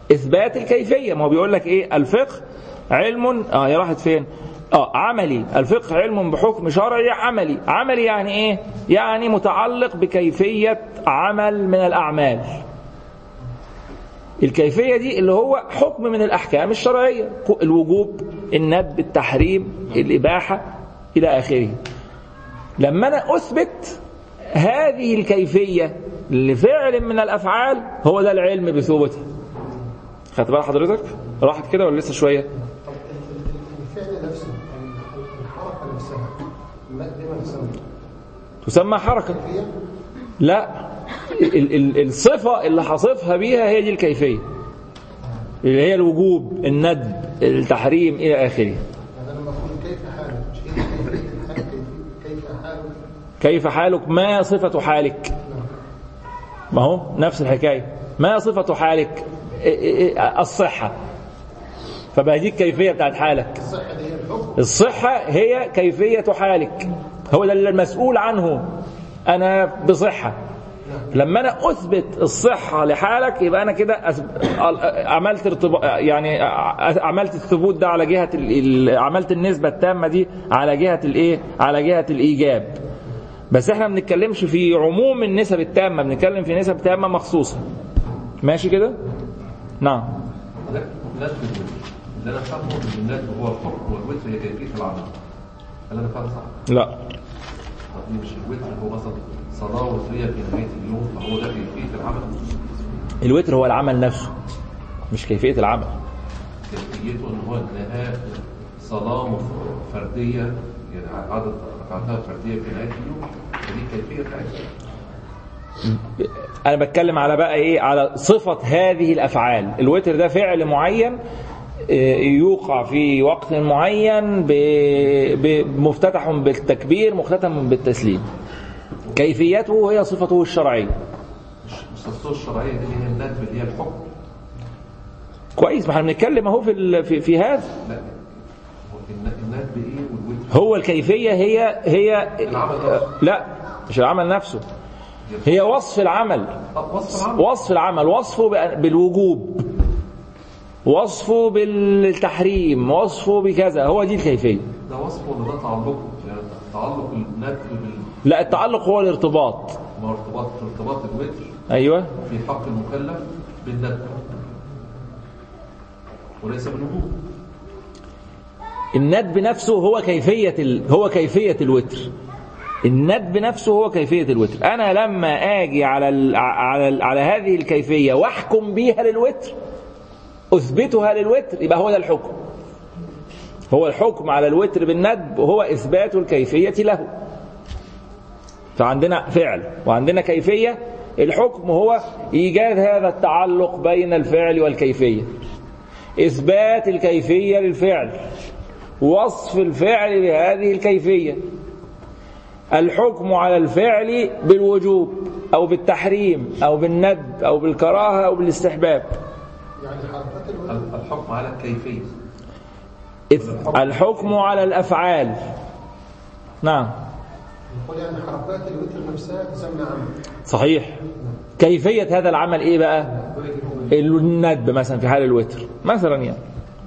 اثبات الكيفيه ما هو بيقول لك ايه الفقه علم اه هي راحت فين اه عملي الفقه علم بحكم شرعي عملي عملي يعني ايه يعني متعلق بكيفيه عمل من الاعمال الكيفية دي اللي هو حكم من الأحكام الشرعية الوجوب الندب التحريم الإباحة إلى آخره لما أنا أثبت هذه الكيفية لفعل من الأفعال هو ده العلم بثبوتها خدت بال حضرتك راحت كده ولا لسه شوية الفعل نفسه الحركة نفسها ما لما تسمى تسمى حركة هي لا ال- ال- الصفة اللي هصفها بيها هي دي الكيفية اللي هي الوجوب الندب التحريم إلى آخره يعني أنا لما أقول كيف حالك مش هي كيفية الحال كيف كيف حالك كيف حالك ما صفة حالك ما هو نفس الحكاية ما صفة حالك إيه- إيه- إيه، الصحة فبقى دي الكيفية بتاعت حالك الصحة دي هي الحكم الصحة هي كيفية حالك هو ده اللي المسؤول عنه أنا بصحة لما أنا أثبت الصحة لحالك يبقى أنا كده أثب- عملت ارتباط يعني عملت الثبوت ده على جهة ال- ال- عملت النسبة التامة دي على جهة الإيه؟ على جهة الإيجاب بس احنا ما بنتكلمش في عموم النسب التامة بنتكلم في نسب تامة مخصوصة ماشي كده؟ نعم ده ندب الوتر اللي انا فاهمه ان الندب هو الحكم والوتر هي كيفيه العمل هل انا فاهم صح؟ لا طب ليه مش الوتر هو مثلا صلاه وتريه في نهايه اليوم فهو ده كيفيه العمل الوتر هو العمل نفسه مش كيفية العمل كيفيته ان هو انها صلاه مف- فرديه يعني عدد ركعتها فرديه في نهايه اليوم فدي الكيفيه بتاعتها انا بتكلم على بقى ايه على صفة هذه الافعال الوتر ده فعل معين آه، يوقع في وقت معين ب- ب- مفتتح بالتكبير مختتم بالتسليم كيفيته هي صفته الشرعية مش مش صفته الشرعيه دي اللي هي الندب اللي هي الحكم كويس ما احنا بنتكلم اهو في ال- في, في هذا لا هو الن- الندب ايه والوتر هو الكيفية هي هي العمل نفسه. لا مش العمل نفسه هي وصف العمل طب وصف العمل وصف العمل وصفه بأ- بالوجوب وصفه بالتحريم وصفه بكذا هو دي الكيفية ده وصفه ولا ده تعلقه يعني تعلق الندب بال لا التعلق هو الارتباط مع ارتباط ارتباط الوتر ايوه في حق المكلف بالندب وليس بالوجوب الندب نفسه هو كيفية ال... هو كيفية الوتر الندب نفسه هو كيفية الوتر أنا لما آجي على ال... على ال... على هذه الكيفية واحكم بيها للوتر أثبتها للوتر يبقى هو ده الحكم هو الحكم على الوتر بالندب وهو إثبات الكيفية له فعندنا فعل وعندنا كيفية الحكم هو إيجاد هذا التعلق بين الفعل والكيفية إثبات الكيفية للفعل وصف الفعل بهذه الكيفية الحكم على الفعل بالوجوب أو بالتحريم أو بالند أو بالكراهة أو بالاستحباب يعني حركات الوتر ال- الحكم على الكيفية إث- الحكم على الأفعال نعم نقول يعني حركات الوتر نفسها تسمى عمل صحيح كيفية هذا العمل إيه بقى الندب مثلا في حال الوتر مثلا يعني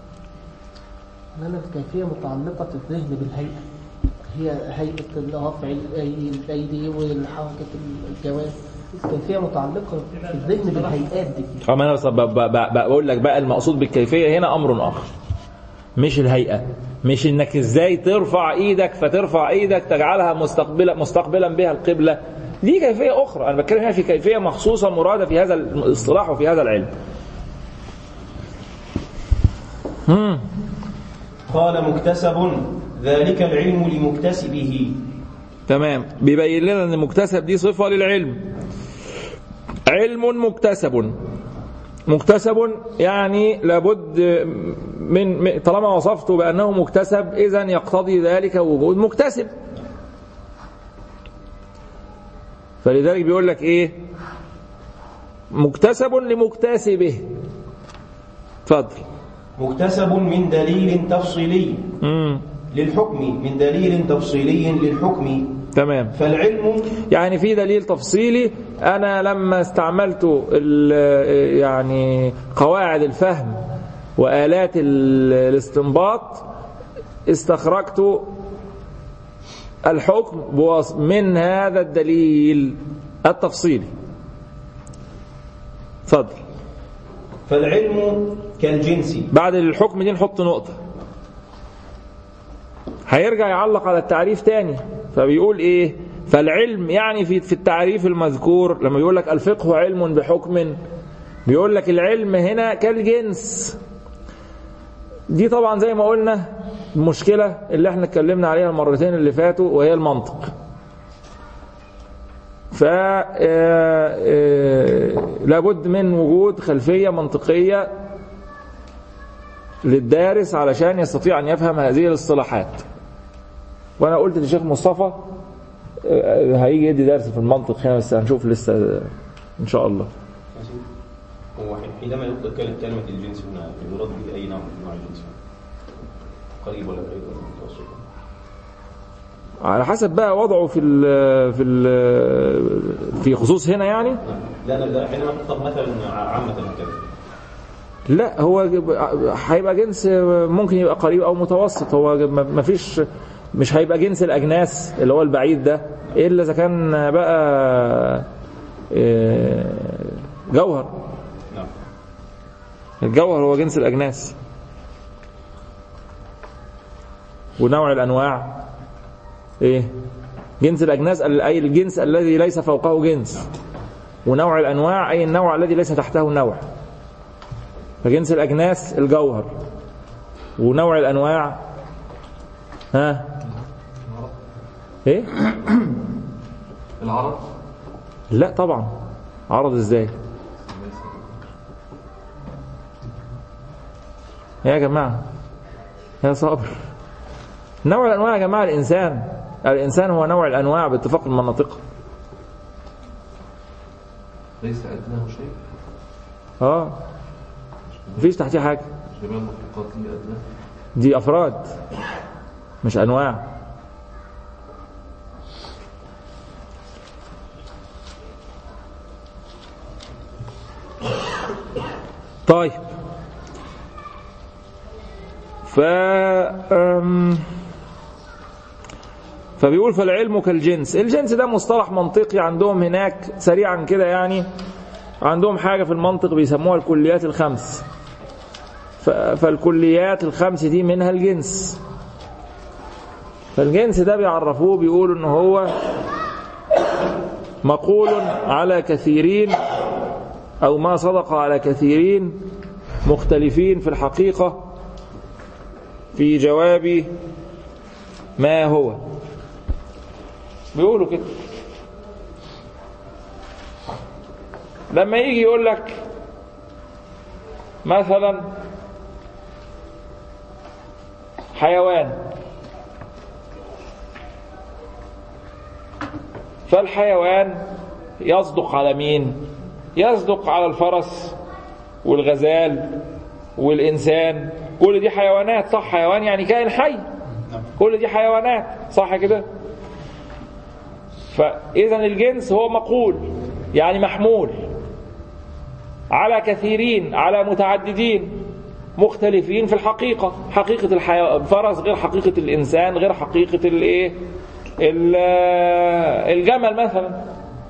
إنما الكيفية متعلقة الذهن بالهيئة هي هيئة رفع الأي- الأيدي والحركة الجوارح الكيفية متعلقة في الذهن بالهيئات دي أما أنا بس ب- ب- ب- بقول لك بقى المقصود بالكيفية هنا أمر آخر مش الهيئة مش انك ازاي ترفع ايدك فترفع ايدك تجعلها مستقبلا مستقبلا بها القبلة دي كيفية أخرى أنا بتكلم هنا في كيفية مخصوصة مرادة في هذا الاصطلاح وفي هذا العلم مم. قال مكتسب ذلك العلم لمكتسبه تمام بيبين لنا ان المكتسب دي صفة للعلم علم مكتسب مكتسب يعني لابد من من- طالما وصفته بأنه مكتسب إذا يقتضي ذلك وجود مكتسب فلذلك بيقول لك إيه مكتسب لمكتسبه اتفضل مكتسب من دليل تفصيلي مم. للحكم من دليل تفصيلي للحكم تمام فالعلم يعني في دليل تفصيلي انا لما استعملت ال- يعني قواعد الفهم والات ال- الاستنباط استخرجت الحكم بوص- من هذا الدليل التفصيلي اتفضل فالعلم كالجنس بعد الحكم دي نحط نقطة هيرجع يعلق على التعريف تاني فبيقول ايه فالعلم يعني في في التعريف المذكور لما يقول لك الفقه علم بحكم بيقول لك العلم هنا كالجنس دي طبعا زي ما قلنا المشكلة اللي احنا اتكلمنا عليها المرتين اللي فاتوا وهي المنطق ف آه، آه، لابد من وجود خلفية منطقية للدارس علشان يستطيع أن يفهم هذه الاصطلاحات وأنا قلت للشيخ مصطفى آه، هيجي يدي درس في المنطق هنا بس هنشوف لسه إن شاء الله هو حينما يطلق كلمة كلمة الجنس هنا يراد به أي نوع من أنواع الجنس قريب ولا بعيد ولا متوسط على حسب بقى وضعه في ال في ال في خصوص هنا يعني لا لا حينما تطلق مثلا عامة كذا لا هو هيبقى جنس ممكن يبقى قريب او متوسط هو ما فيش مش هيبقى جنس الاجناس اللي هو البعيد ده الا اذا كان بقى آه، جوهر نعم الجوهر هو جنس الاجناس ونوع الانواع ايه جنس الاجناس ال- اي الجنس الذي ليس فوقه جنس ونوع الانواع اي النوع الذي ليس تحته نوع فجنس الاجناس الجوهر ونوع الانواع ها ايه العرب لا طبعا عرض ازاي يا جماعة يا صابر نوع الأنواع يا جماعة الإنسان الإنسان هو نوع الأنواع باتفاق المناطق ليس أدناه شيء اه مفيش تحتيه حاجة جميع المخلوقات هي أدناه دي أفراد مش أنواع طيب ف أم، فبيقول فالعلم كالجنس الجنس ده مصطلح منطقي عندهم هناك سريعا كده يعني عندهم حاجة في المنطق بيسموها الكليات الخمس ف- فالكليات الخمس دي منها الجنس فالجنس ده بيعرفوه بيقولوا ان هو مقول على كثيرين او ما صدق على كثيرين مختلفين في الحقيقة في جواب ما هو بيقولوا كده لما يجي يقول لك مثلا حيوان فالحيوان يصدق على مين يصدق على الفرس والغزال والإنسان كل دي حيوانات صح حيوان يعني كائن حي كل دي حيوانات صح كده فإذا الجنس هو مقول يعني محمول على كثيرين على متعددين مختلفين في الحقيقة حقيقة الحيوان الفرس غير حقيقة الإنسان غير حقيقة الإيه ال- الجمل مثلا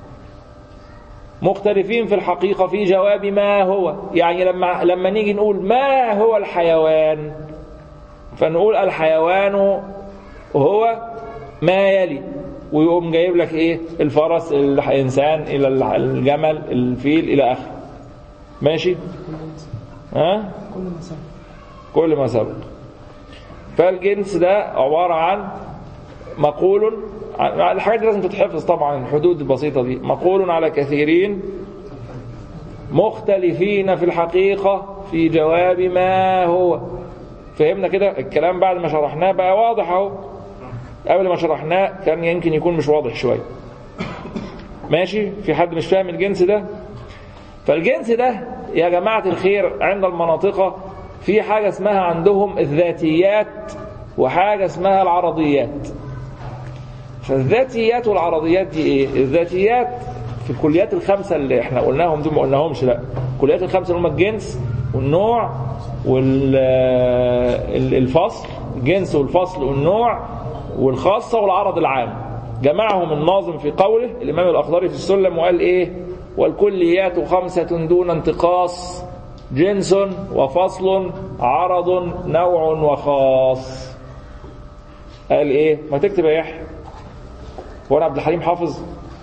مختلفين في الحقيقة في جواب ما هو يعني لما لما نيجي نقول ما هو الحيوان فنقول الحيوان هو ما يلي ويقوم جايب لك ايه الفرس الانسان الى الجمل الفيل الى اخره ماشي ها كل ما سبق كل ما سبق فالجنس ده عبارة عن مقول عن- الحاجات دي لازم تتحفظ طبعا الحدود البسيطة دي مقول على كثيرين مختلفين في الحقيقة في جواب ما هو فهمنا كده الكلام بعد ما شرحناه بقى واضح اهو قبل ما شرحناه كان يمكن يكون مش واضح شوية ماشي في حد مش فاهم الجنس ده فالجنس ده يا جماعة الخير عند المناطق في حاجة اسمها عندهم الذاتيات وحاجة اسمها العرضيات فالذاتيات والعرضيات دي ايه الذاتيات في الكليات الخمسه اللي احنا قلناهم دول ما قلناهمش لا الكليات الخمسه اللي هم الجنس والنوع والفصل الجنس والفصل والنوع والخاصه والعرض العام جمعهم الناظم في قوله الامام الاخضري في السلم وقال ايه والكليات خمسه دون انتقاص جنس وفصل عرض نوع وخاص قال ايه ما تكتب يا يحيى هو انا عبد الحليم حافظ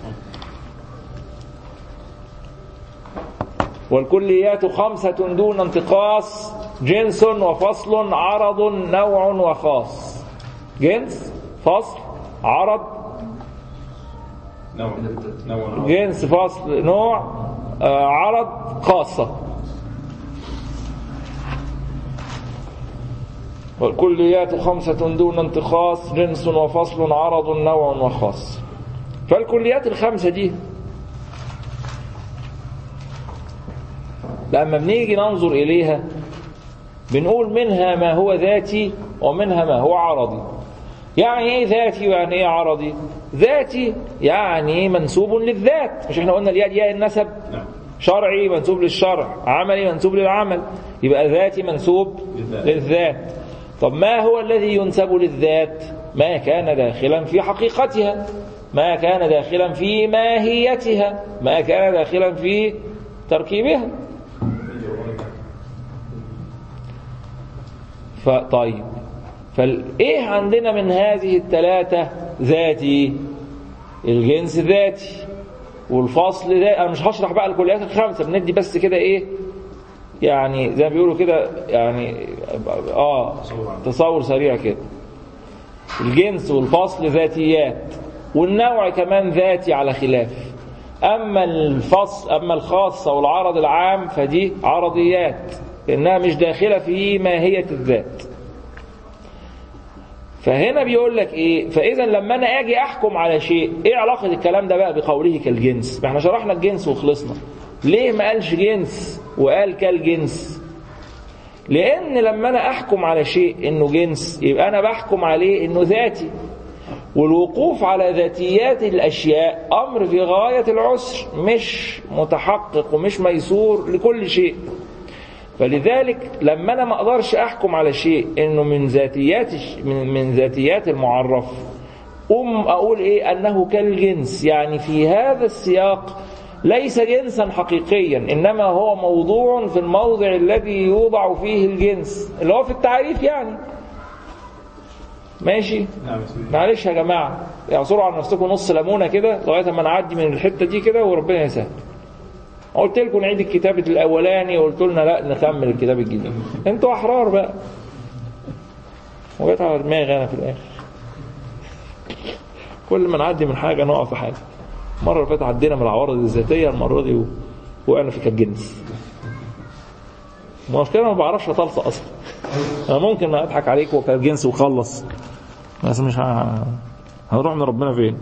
والكليات خمسة دون انتقاص جنس وفصل عرض نوع وخاص جنس فصل عرض نوع نوع جنس فصل نوع آه، عرض خاصة والكليات خمسة دون انتقاص جنس وفصل عرض نوع وخاص فالكليات الخمسة دي لما بنيجي ننظر إليها بنقول منها ما هو ذاتي ومنها ما هو عرضي يعني ايه ذاتي ويعني ايه عرضي ذاتي يعني منسوب للذات مش احنا قلنا الياء دي ياء النسب نعم شرعي منسوب للشرع عملي منسوب للعمل يبقى ذاتي منسوب للذات. للذات طب ما هو الذي ينسب للذات ما كان داخلا في حقيقتها ما كان داخلا في ماهيتها ما كان داخلا في تركيبها فطيب فايه عندنا من هذه الثلاثة ذاتي الجنس ذاتي والفصل ذاتي انا مش هشرح بقى الكليات الخمسة بندي بس كده ايه يعني زي ما بيقولوا كده يعني اه تصور سريع كده الجنس والفصل ذاتيات والنوع كمان ذاتي على خلاف اما الفصل اما الخاصه والعرض العام فدي عرضيات لانها مش داخله في ماهيه الذات فهنا بيقول لك ايه فاذا لما انا اجي احكم على شيء ايه علاقه الكلام ده بقى بقوله كالجنس ما احنا شرحنا الجنس وخلصنا ليه ما قالش جنس وقال كالجنس لان لما انا احكم على شيء انه جنس يبقى انا بحكم عليه انه ذاتي والوقوف على ذاتيات الاشياء امر في غايه العسر مش متحقق ومش ميسور لكل شيء فلذلك لما انا ما اقدرش احكم على شيء انه من ذاتيات من, من ذاتيات المعرف أم أقول إيه أنه كالجنس يعني في هذا السياق ليس جنسا حقيقيا إنما هو موضوع في الموضع الذي يوضع فيه الجنس اللي هو في التعريف يعني ماشي نعم يا سيدي. معلش يا جماعة اعصروا على نفسكم نص ليمونة كده لغاية ما نعدي من الحتة دي كده وربنا يسهل قلت لكم نعيد الكتاب الأولاني وقلت لنا لا نكمل الكتاب الجديد انتوا أحرار بقى وجت على دماغي أنا في الآخر كل ما نعدي من حاجة نقع في حاجة المرة اللي فاتت عدينا من العوارض الذاتية المرة دي وقعنا في كالجنس المشكلة ما بعرفش أطلصق أصلا أنا ممكن أضحك عليك وكالجنس وخلص بس مش ه... هنروح من ربنا فين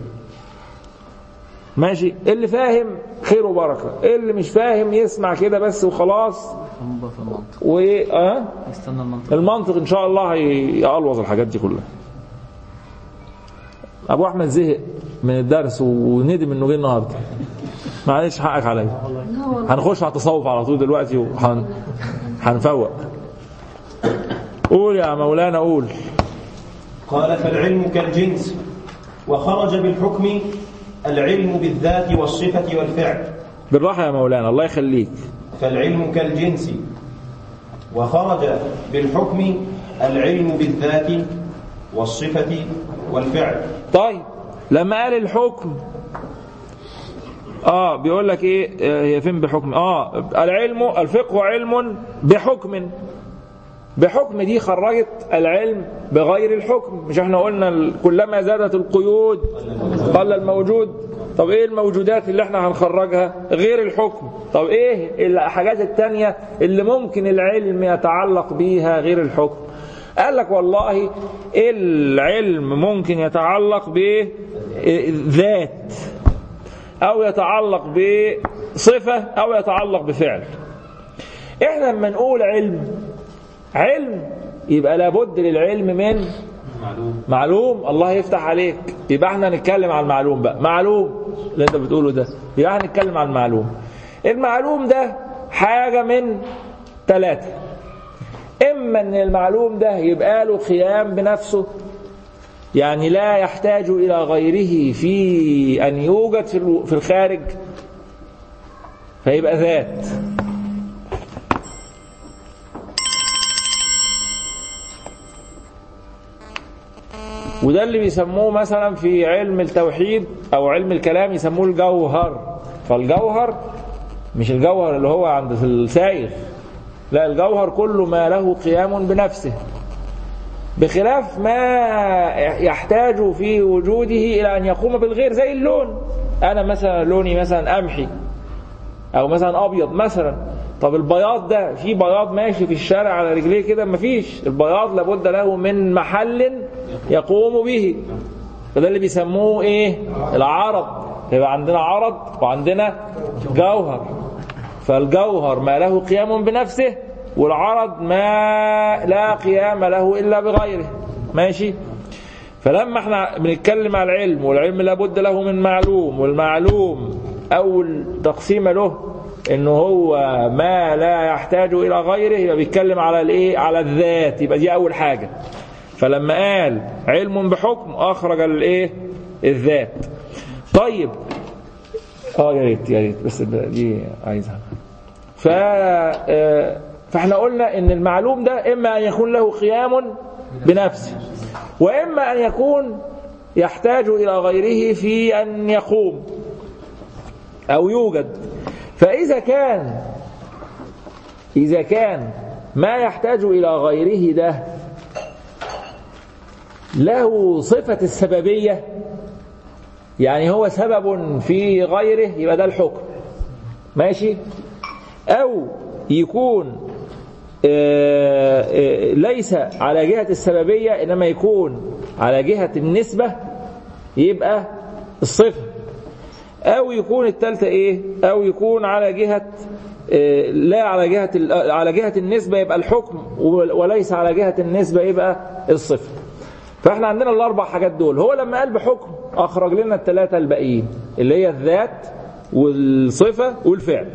ماشي اللي فاهم خير وبركة اللي مش فاهم يسمع كده بس وخلاص هم في المنطق و اه يستنى المنطق المنطق ان شاء الله هيقلوظ الحاجات دي كلها ابو احمد زهق من الدرس وندم انه جه النهارده معلش حقك عليا هنخش على التصوف على طول دلوقتي وهن هنفوق قول يا مولانا قول قال فالعلم كالجنس وخرج بالحكم العلم بالذات والصفة والفعل بالراحه يا مولانا الله يخليك فالعلم كالجنس وخرج بالحكم العلم بالذات والصفة والفعل طيب لما قال الحكم اه بيقول لك ايه آه، هي فين بحكم اه العلم الفقه علم بحكم بحكم دي خرجت العلم بغير الحكم مش احنا قلنا ال- كلما زادت القيود قل الموجود طب ايه الموجودات اللي احنا هنخرجها غير الحكم طب ايه الحاجات التانية اللي ممكن العلم يتعلق بيها غير الحكم قال لك والله العلم ممكن يتعلق بذات او يتعلق بصفة او يتعلق بفعل احنا لما نقول علم علم يبقى لابد للعلم من معلوم معلوم الله يفتح عليك يبقى احنا نتكلم عن المعلوم بقى معلوم اللي انت بتقوله ده يبقى احنا نتكلم عن المعلوم المعلوم ده حاجة من ثلاثة إما أن المعلوم ده يبقى له قيام بنفسه يعني لا يحتاج إلى غيره في أن يوجد في الو- في الخارج فيبقى ذات وده اللي بيسموه مثلا في علم التوحيد او علم الكلام يسموه الجوهر فالجوهر مش الجوهر اللي هو عند السائغ لا الجوهر كل ما له قيام بنفسه بخلاف ما يحتاج في وجوده الى ان يقوم بالغير زي اللون انا مثلا لوني مثلا قمحي او مثلا ابيض مثلا طب البياض ده في بياض ماشي في الشارع على رجليه كده مفيش البياض لابد له من محل يقوم به فده اللي بيسموه ايه العرض يبقى عندنا عرض وعندنا جوهر فالجوهر ما له قيام بنفسه والعرض ما لا قيام له الا بغيره ماشي فلما احنا بنتكلم على العلم والعلم لابد له من معلوم والمعلوم اول تقسيمه له انه هو ما لا يحتاج الى غيره يبقى بيتكلم على الايه على الذات يبقى دي اول حاجه فلما قال علم بحكم اخرج الايه الذات طيب اه يا ريت يا ريت بس دي عايزها ف آه، فاحنا قلنا ان المعلوم ده اما ان يكون له قيام بنفسه واما ان يكون يحتاج الى غيره في ان يقوم او يوجد فاذا كان اذا كان ما يحتاج الى غيره ده له صفه السببيه يعني هو سبب في غيره يبقى ده الحكم ماشي أو يكون آه، آه، ليس على جهة السببية إنما يكون على جهة النسبة يبقى الصفة أو يكون التالتة إيه أو يكون على جهة آه، لا على جهة ال- على جهة النسبة يبقى الحكم وليس على جهة النسبة يبقى الصفة فاحنا عندنا الاربع حاجات دول هو لما قال بحكم اخرج لنا الثلاثه الباقيين اللي هي الذات والصفه والفعل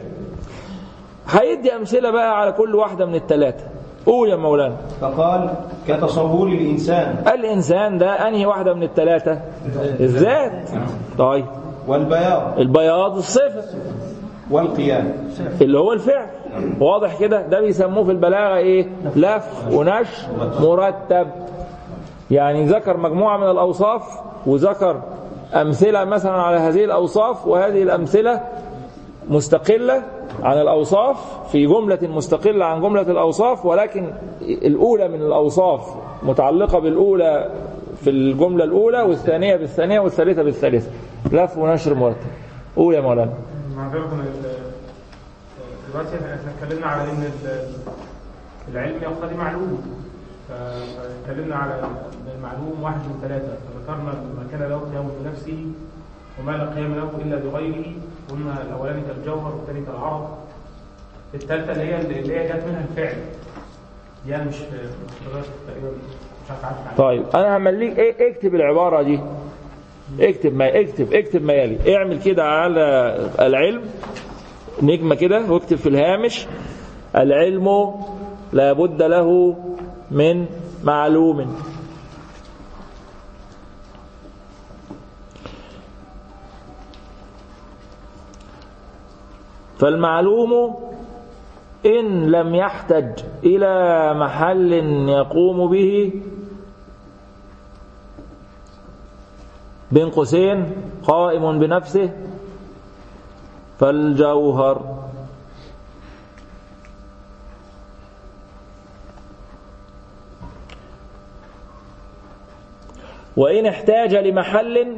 هيدي امثله بقى على كل واحده من الثلاثه قول يا مولانا فقال كتصور الإنسان الانسان ده انهي واحده من الثلاثه الذات طيب والبياض البياض الصفه والقيام اللي هو الفعل واضح كده ده بيسموه في البلاغه ايه لف ونشر مرتب يعني ذكر مجموعه من الاوصاف وذكر امثله مثلا على هذه الاوصاف وهذه الامثله مستقله عن الاوصاف في جمله مستقله عن جمله الاوصاف ولكن الاولى من الاوصاف متعلقه بالاولى في الجمله الاولى والثانيه بالثانيه والثالثه بالثالثه لف ونشر مرتب قول يا مولانا معذرة ال- دلوقتي احنا اتكلمنا على ان ال- العلم يقتضي معلوم ف- فاتكلمنا على المعلوم واحد من ثلاثة فذكرنا ما كان له قيام بنفسه وما لا قيام له الا بغيره قلنا الاولاني كالجوهر والثاني كالعرض الثالثة اللي هي اللي هي جت منها الفعل دي انا مش مش لغاية تقريبا مش عارف اعرف عنها. طيب انا همليك ايه اكتب العباره دي اكتب ما اكتب اكتب ما يلي اعمل كده على العلم نجمه كده واكتب في الهامش العلم لابد له من معلوم فالمعلوم إن لم يحتج إلى محل يقوم به بين قوسين قائم بنفسه فالجوهر وإن احتاج لمحل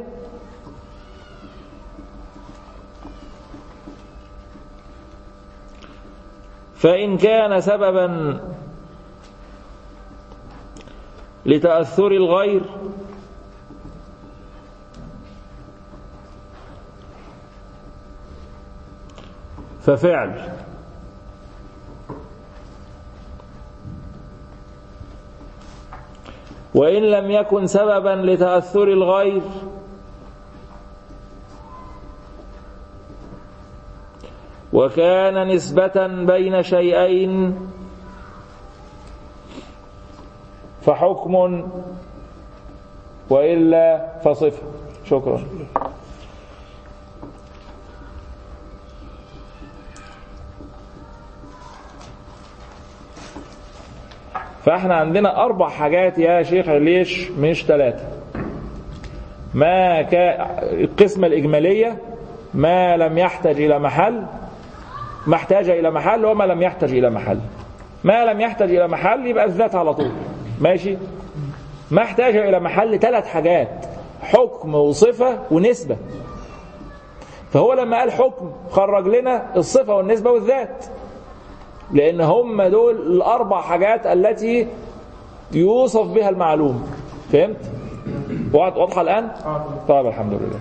فإن كان سببا لتأثر الغير ففعل وإن لم يكن سببا لتأثر الغير وكان نسبة بين شيئين فحكم وإلا فصفة شكرا فاحنا عندنا أربع حاجات يا شيخ ليش مش ثلاثة ما كا القسمة الإجمالية ما لم يحتج إلى محل ما احتاج إلى محل وما لم يحتج إلى محل ما لم يحتج إلى محل يبقى الذات على طول ماشي ما احتاج إلى محل ثلاث حاجات حكم وصفة ونسبة فهو لما قال حكم خرج لنا الصفة والنسبة والذات لأن هم دول الأربع حاجات التي يوصف بها المعلوم فهمت؟ واضحة الآن؟ طيب الحمد لله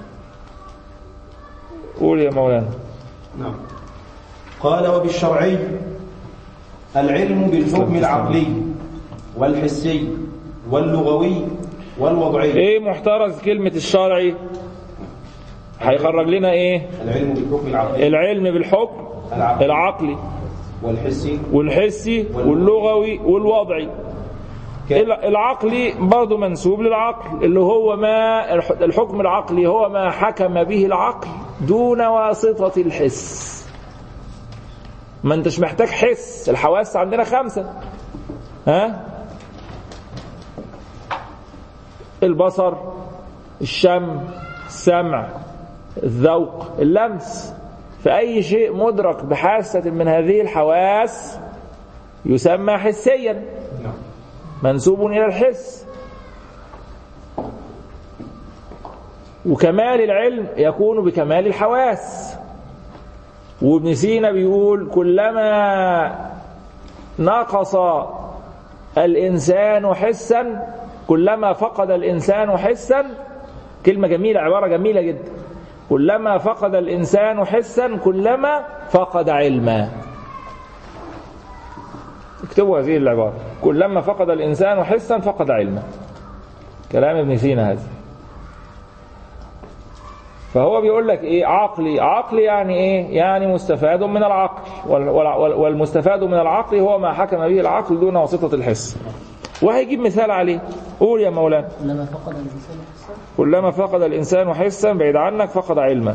قول يا مولانا نعم قال وبالشرعي العلم بالحكم العقلي والحسي واللغوي والوضعي ايه محترز كلمة الشرعي هيخرج لنا ايه العلم بالحكم العقلي العلم بالحكم العقلي العقلي والحسي والحسي واللغوي والوضعي ك- العقلي برضه منسوب للعقل اللي هو ما الحكم العقلي هو ما حكم به العقل دون واسطة الحس ما انتش محتاج حس الحواس عندنا خمسة ها البصر الشم السمع الذوق اللمس فأي شيء مدرك بحاسة من هذه الحواس يسمى حسيا نعم منسوب إلى الحس وكمال العلم يكون بكمال الحواس وابن سينا بيقول كلما نقص الإنسان حسا كلما فقد الإنسان حسا كلمة جميلة عبارة جميلة جدا كلما فقد الإنسان حسا كلما فقد علما اكتبوا هذه العبارة كلما فقد الإنسان حسا فقد علما كلام ابن سينا هذا فهو بيقول لك ايه عقلي عقلي يعني ايه يعني مستفاد من العقل وال- وال- والمستفاد من العقل هو ما حكم به العقل دون واسطة الحس وهيجيب مثال عليه قول يا مولانا لما فقد الإنسان حسا كلما فقد الإنسان حسا بعيد عنك فقد علما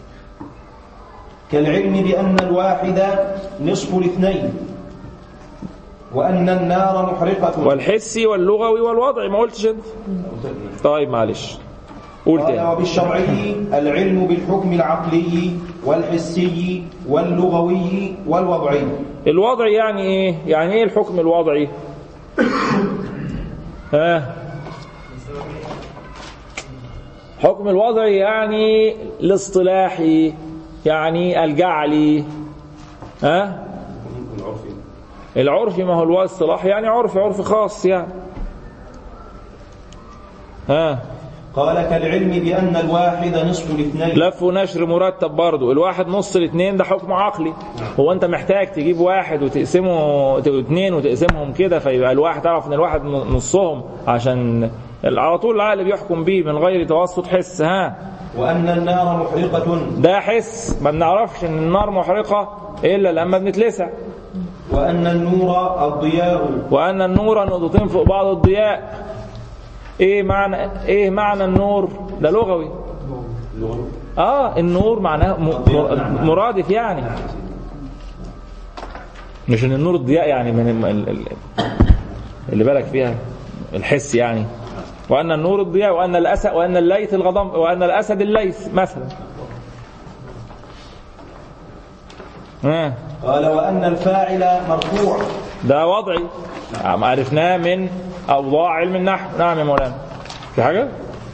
كالعلم بأن الواحد نصف الاثنين وأن النار محرقة والحسي واللغوي والوضعي ما قلتش انت طيب معلش قول قال تاني وبالشرعي العلم بالحكم العقلي والحسي واللغوي والوضعي الوضع يعني ايه يعني ايه الحكم الوضعي ها حكم الوضع يعني الاصطلاحي يعني الجعلي ها العرفي ما هو الوضع اصطلاحي يعني عرف عرف خاص يعني ها قال كالعلم بأن الواحد نصف الاثنين لف ونشر مرتب برضه الواحد نص الاثنين ده حكم عقلي هو انت محتاج تجيب واحد وتقسمه ت- اتنين وتقسمهم كده فيبقى الواحد تعرف ان الواحد ن- نصهم عشان على طول العقل بيحكم بيه من غير توسط حس ها وأن النار محرقة ده حس ما بنعرفش ان النار محرقة الا لما بنتلسع وأن النور الضياء وان النور نقطتين فوق بعض الضياء ايه معنى ايه معنى النور ده لغوي اه النور معناه م- م- مرادف يعني مش ان النور الضياء يعني من ال- ال- ال- اللي بالك فيها الحس يعني وان النور الضياء وان الاسد وان الليث الغضب وان الاسد الليث مثلا آه. قال وأن الفاعل مرفوع ده وضعي عم عرفناه من اوضاع علم النحو نعم يا مولانا في حاجه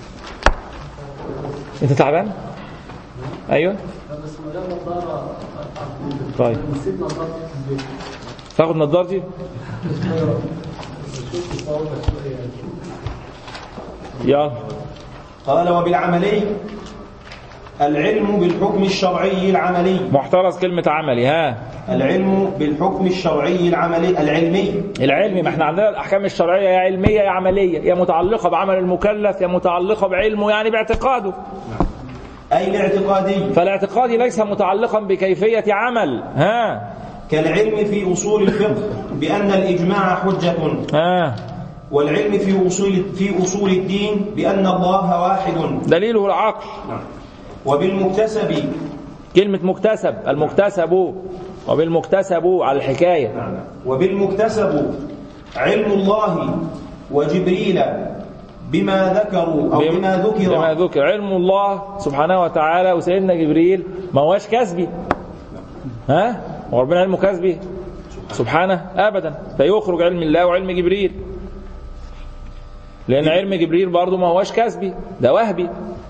انت تعبان ايوه بس ما دام نظارة طيب نسيت نظارة البيت تاخد نظارتي يلا قال وبالعملي العلم بالحكم الشرعي العملي محترز كلمة عملي ها العلم بالحكم الشرعي العملي العلمي العلمي ما احنا عندنا الأحكام الشرعية يا علمية يا عملية يا متعلقة بعمل المكلف يا متعلقة بعلمه يعني باعتقاده أي الاعتقادي فالاعتقاد ليس متعلقا بكيفية عمل ها كالعلم في أصول الفقه بأن الإجماع حجة ها والعلم في أصول في أصول الدين بأن الله واحد دليله العقل وبالمكتسب كلمة مكتسب المكتسب وبالمكتسب على الحكاية وبالمكتسب علم الله وجبريل بما ذكروا أو بما ذكر بما ذكر علم الله سبحانه وتعالى وسيدنا جبريل ما هوش كسبي ها وربنا علمه كسبي سبحانه ابدا فيخرج علم الله وعلم جبريل لان علم جبريل برضه ما هوش كسبي ده وهبي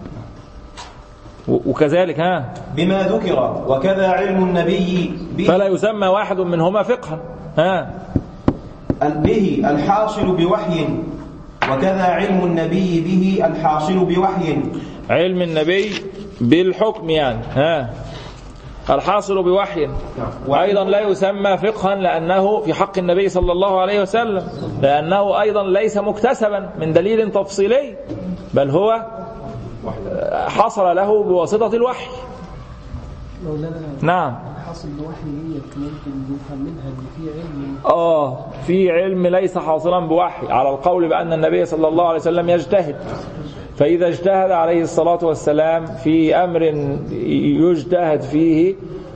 و- وكذلك ها بما ذكر وكذا علم النبي به, فلا يسمى واحد منهما فقها ها به الحاصل بوحي وكذا علم النبي به الحاصل بوحي علم النبي بالحكم يعني ها الحاصل بوحي وأيضا لا يسمى فقها لأنه في حق النبي صلى الله عليه وسلم لأنه أيضا ليس مكتسبا من دليل تفصيلي بل هو حصل له بواسطة الوحي مولانا نعم حاصل بوحي ديت ممكن نفهم منها ان في علم آه في علم ليس حاصلا بوحي على القول بأن النبي صلى الله عليه وسلم يجتهد فإذا اجتهد عليه الصلاة والسلام في أمر يجتهد فيه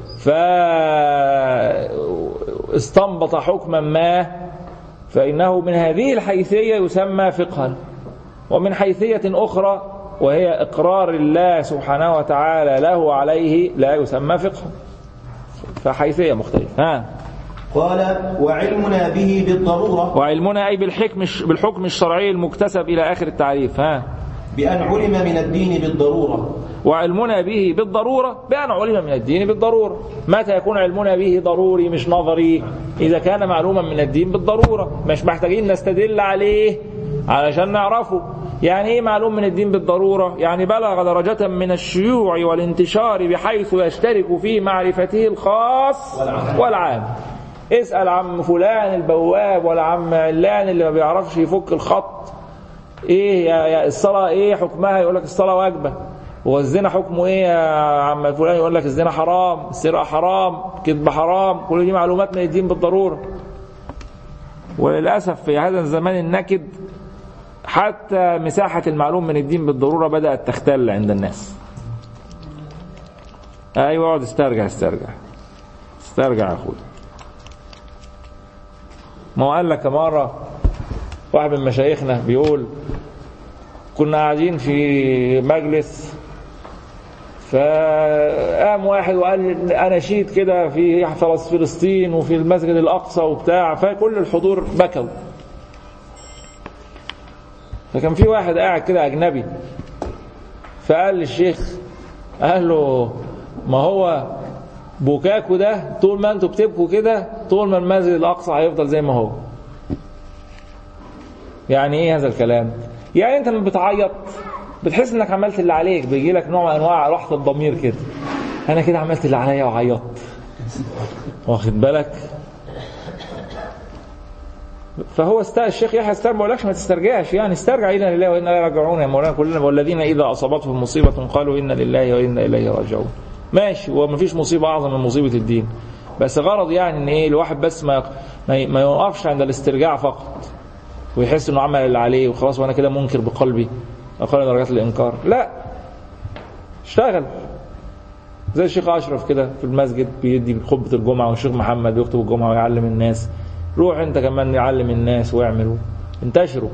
فاستنبط حكما ما فإنه من هذه الحيثية يسمى فقها ومن حيثية أخرى وهي إقرار الله سبحانه وتعالى له عليه لا يسمى فقها فحيثية مختلفة ها قال وعلمنا به بالضرورة وعلمنا أي بالحكم بالحكم الشرعي المكتسب إلى آخر التعريف ها بأن علم من الدين بالضرورة وعلمنا به بالضرورة بأن علم من الدين بالضرورة متى يكون علمنا به ضروري مش نظري إذا كان معلوما من الدين بالضرورة مش محتاجين نستدل عليه علشان نعرفه يعني ايه معلوم من الدين بالضرورة يعني بلغ درجة من الشيوع والانتشار بحيث يشترك في معرفته الخاص والعام اسأل عم فلان البواب ولا عم علان اللي ما بيعرفش يفك الخط ايه يا يا الصلاة ايه حكمها يقول لك الصلاة واجبة والزنا حكمه ايه يا عم فلان يقول لك الزنا حرام السرقة حرام كذب حرام كل دي معلومات من الدين بالضرورة وللأسف في هذا الزمان النكد حتى مساحة المعلوم من الدين بالضرورة بدأت تختل عند الناس ايوه اقعد استرجع استرجع استرجع يا اخويا ما هو قال لك مرة واحد من مشايخنا بيقول كنا قاعدين في مجلس فقام واحد وقال اناشيد كده في فلس- فلسطين وفي المسجد الاقصى وبتاع فكل الحضور بكوا فكان في واحد قاعد كده اجنبي فقال للشيخ قال له ما هو بكاكوا ده طول ما انتوا بتبكوا كده طول ما المسجد الاقصى هيفضل زي ما هو يعني ايه هذا الكلام يعني انت لما بتعيط بتحس انك عملت اللي عليك بيجي لك نوع من انواع راحه الضمير كده انا كده عملت اللي عليا وعيطت واخد بالك فهو است... الشيخ يحيى استرجع ما بقولكش ما تسترجعش يعني استرجع انا لله وانا اليه راجعون يا مولانا كلنا والذين اذا اصابتهم مصيبه قالوا انا لله وانا اليه راجعون ماشي وما فيش مصيبه اعظم من مصيبه الدين بس غرض يعني ان ايه الواحد بس ما ما ما يوقفش عند الاسترجاع فقط ويحس انه عمل اللي عليه وخلاص وانا كده منكر بقلبي اقل درجات الانكار لا اشتغل زي الشيخ اشرف كده في المسجد بيدي خطبه الجمعه والشيخ محمد بيخطب الجمعه ويعلم الناس روح انت كمان يعلم الناس واعملوا انتشروا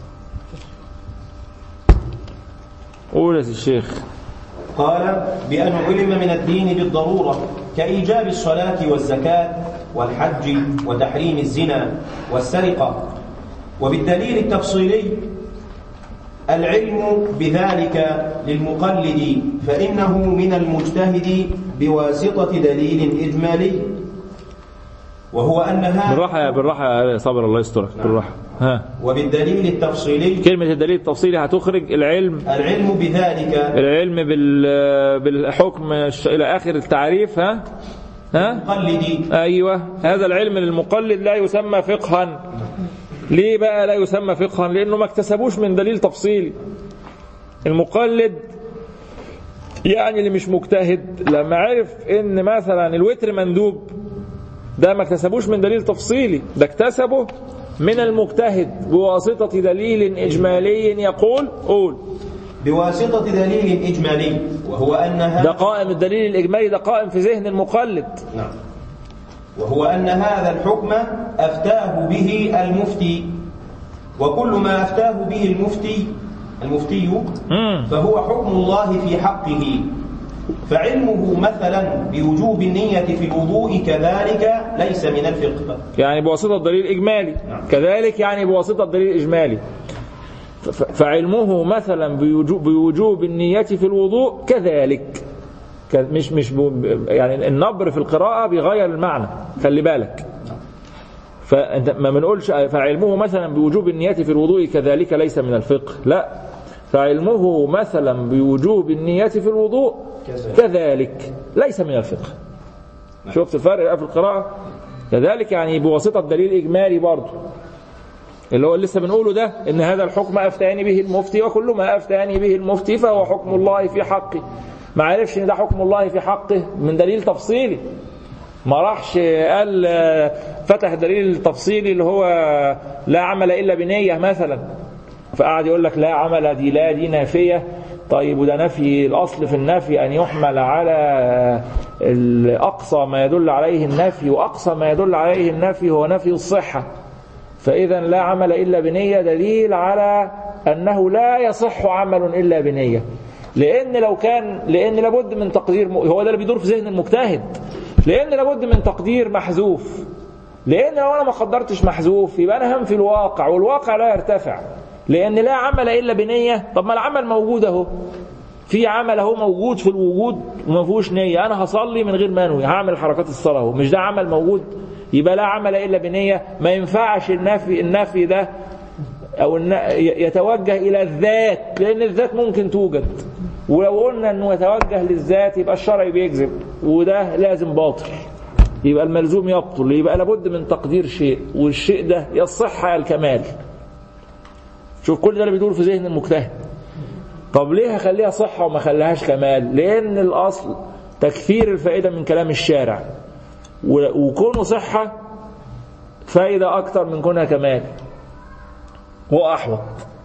قول يا سي الشيخ قال بأن علم من الدين بالضرورة كإيجاب الصلاة والزكاة والحج وتحريم الزنا والسرقة وبالدليل التفصيلي العلم بذلك للمقلد فإنه من المجتهد بواسطة دليل إجمالي وهو أن هذا بالراحه يا بالراحه يا صابر الله يسترك بالراحه ها وبالدليل التفصيلي كلمة الدليل التفصيلي هتخرج العلم العلم بذلك العلم بال بالحكم الش- إلى آخر التعريف ها ها مقلد أيوة هذا العلم للمقلد لا يسمى فقها ليه بقى لا يسمى فقها لأنه ما اكتسبوش من دليل تفصيلي المقلد يعني اللي مش مجتهد لما عرف ان مثلا الوتر مندوب ده ما اكتسبوش من دليل تفصيلي ده اكتسبه من المجتهد بواسطة دليل إجمالي يقول قول بواسطة دليل إجمالي وهو أن ده هذا قائم الدليل الإجمالي ده قائم في ذهن المقلد نعم وهو أن هذا الحكم أفتاه به المفتي وكل ما أفتاه به المفتي المفتي مم. فهو حكم الله في حقه فعلمه مثلا بوجوب النية في الوضوء كذلك ليس من الفقه يعني بواسطة دليل إجمالي كذلك يعني بواسطة دليل إجمالي ف- ف- فعلمه مثلا بوجوب, بوجوب النية في الوضوء كذلك ك- مش مش ب- يعني النبر في القراءة بيغير المعنى خلي بالك فانت ما بنقولش فعلمه مثلا بوجوب النية في الوضوء كذلك ليس من الفقه لا فعلمه مثلا بوجوب النية في الوضوء كذلك ليس من الفقه شفت الفرق بقى في القراءة كذلك يعني بواسطة دليل إجمالي برضه اللي هو اللي لسه بنقوله ده ان هذا الحكم افتاني به المفتي وكل ما افتاني به المفتي فهو حكم الله في حقه ما عرفش ان ده حكم الله في حقه من دليل تفصيلي ما راحش قال آه، فتح الدليل التفصيلي اللي هو لا عمل الا بنيه مثلا فقعد يقول لك لا عمل دي لا دي نافيه طيب وده نفي الاصل في النفي ان يحمل على الاقصى ما يدل عليه النفي واقصى ما يدل عليه النفي هو نفي الصحه فإذا لا عمل إلا بنية دليل على أنه لا يصح عمل إلا بنية لأن لو كان لأن لابد من تقدير هو ده اللي بيدور في ذهن المجتهد لأن لابد من تقدير محذوف لأن لو أنا ما قدرتش محذوف يبقى أنا هم في الواقع والواقع لا يرتفع لأن لا عمل إلا بنية طب ما العمل موجود أهو في عمل اهو موجود في الوجود وما فيهوش نيه انا هصلي من غير ما انوي هعمل حركات الصلاه اهو مش ده عمل موجود يبقى لا عمل الا بنيه ما ينفعش النفي النفي ده او الن- يتوجه الى الذات لان الذات ممكن توجد ولو قلنا انه يتوجه للذات يبقى الشرع بيكذب وده لازم باطل يبقى الملزوم يبطل يبقى لابد من تقدير شيء والشيء ده يا الصحه يا الكمال شوف كل ده اللي بيدور في ذهن المجتهد طب ليه هخليها صحة وما خليهاش كمال لأن الأصل تكثير الفائدة من كلام الشارع و- وكونه صحة فائدة أكتر من كونها كمال هو أحوط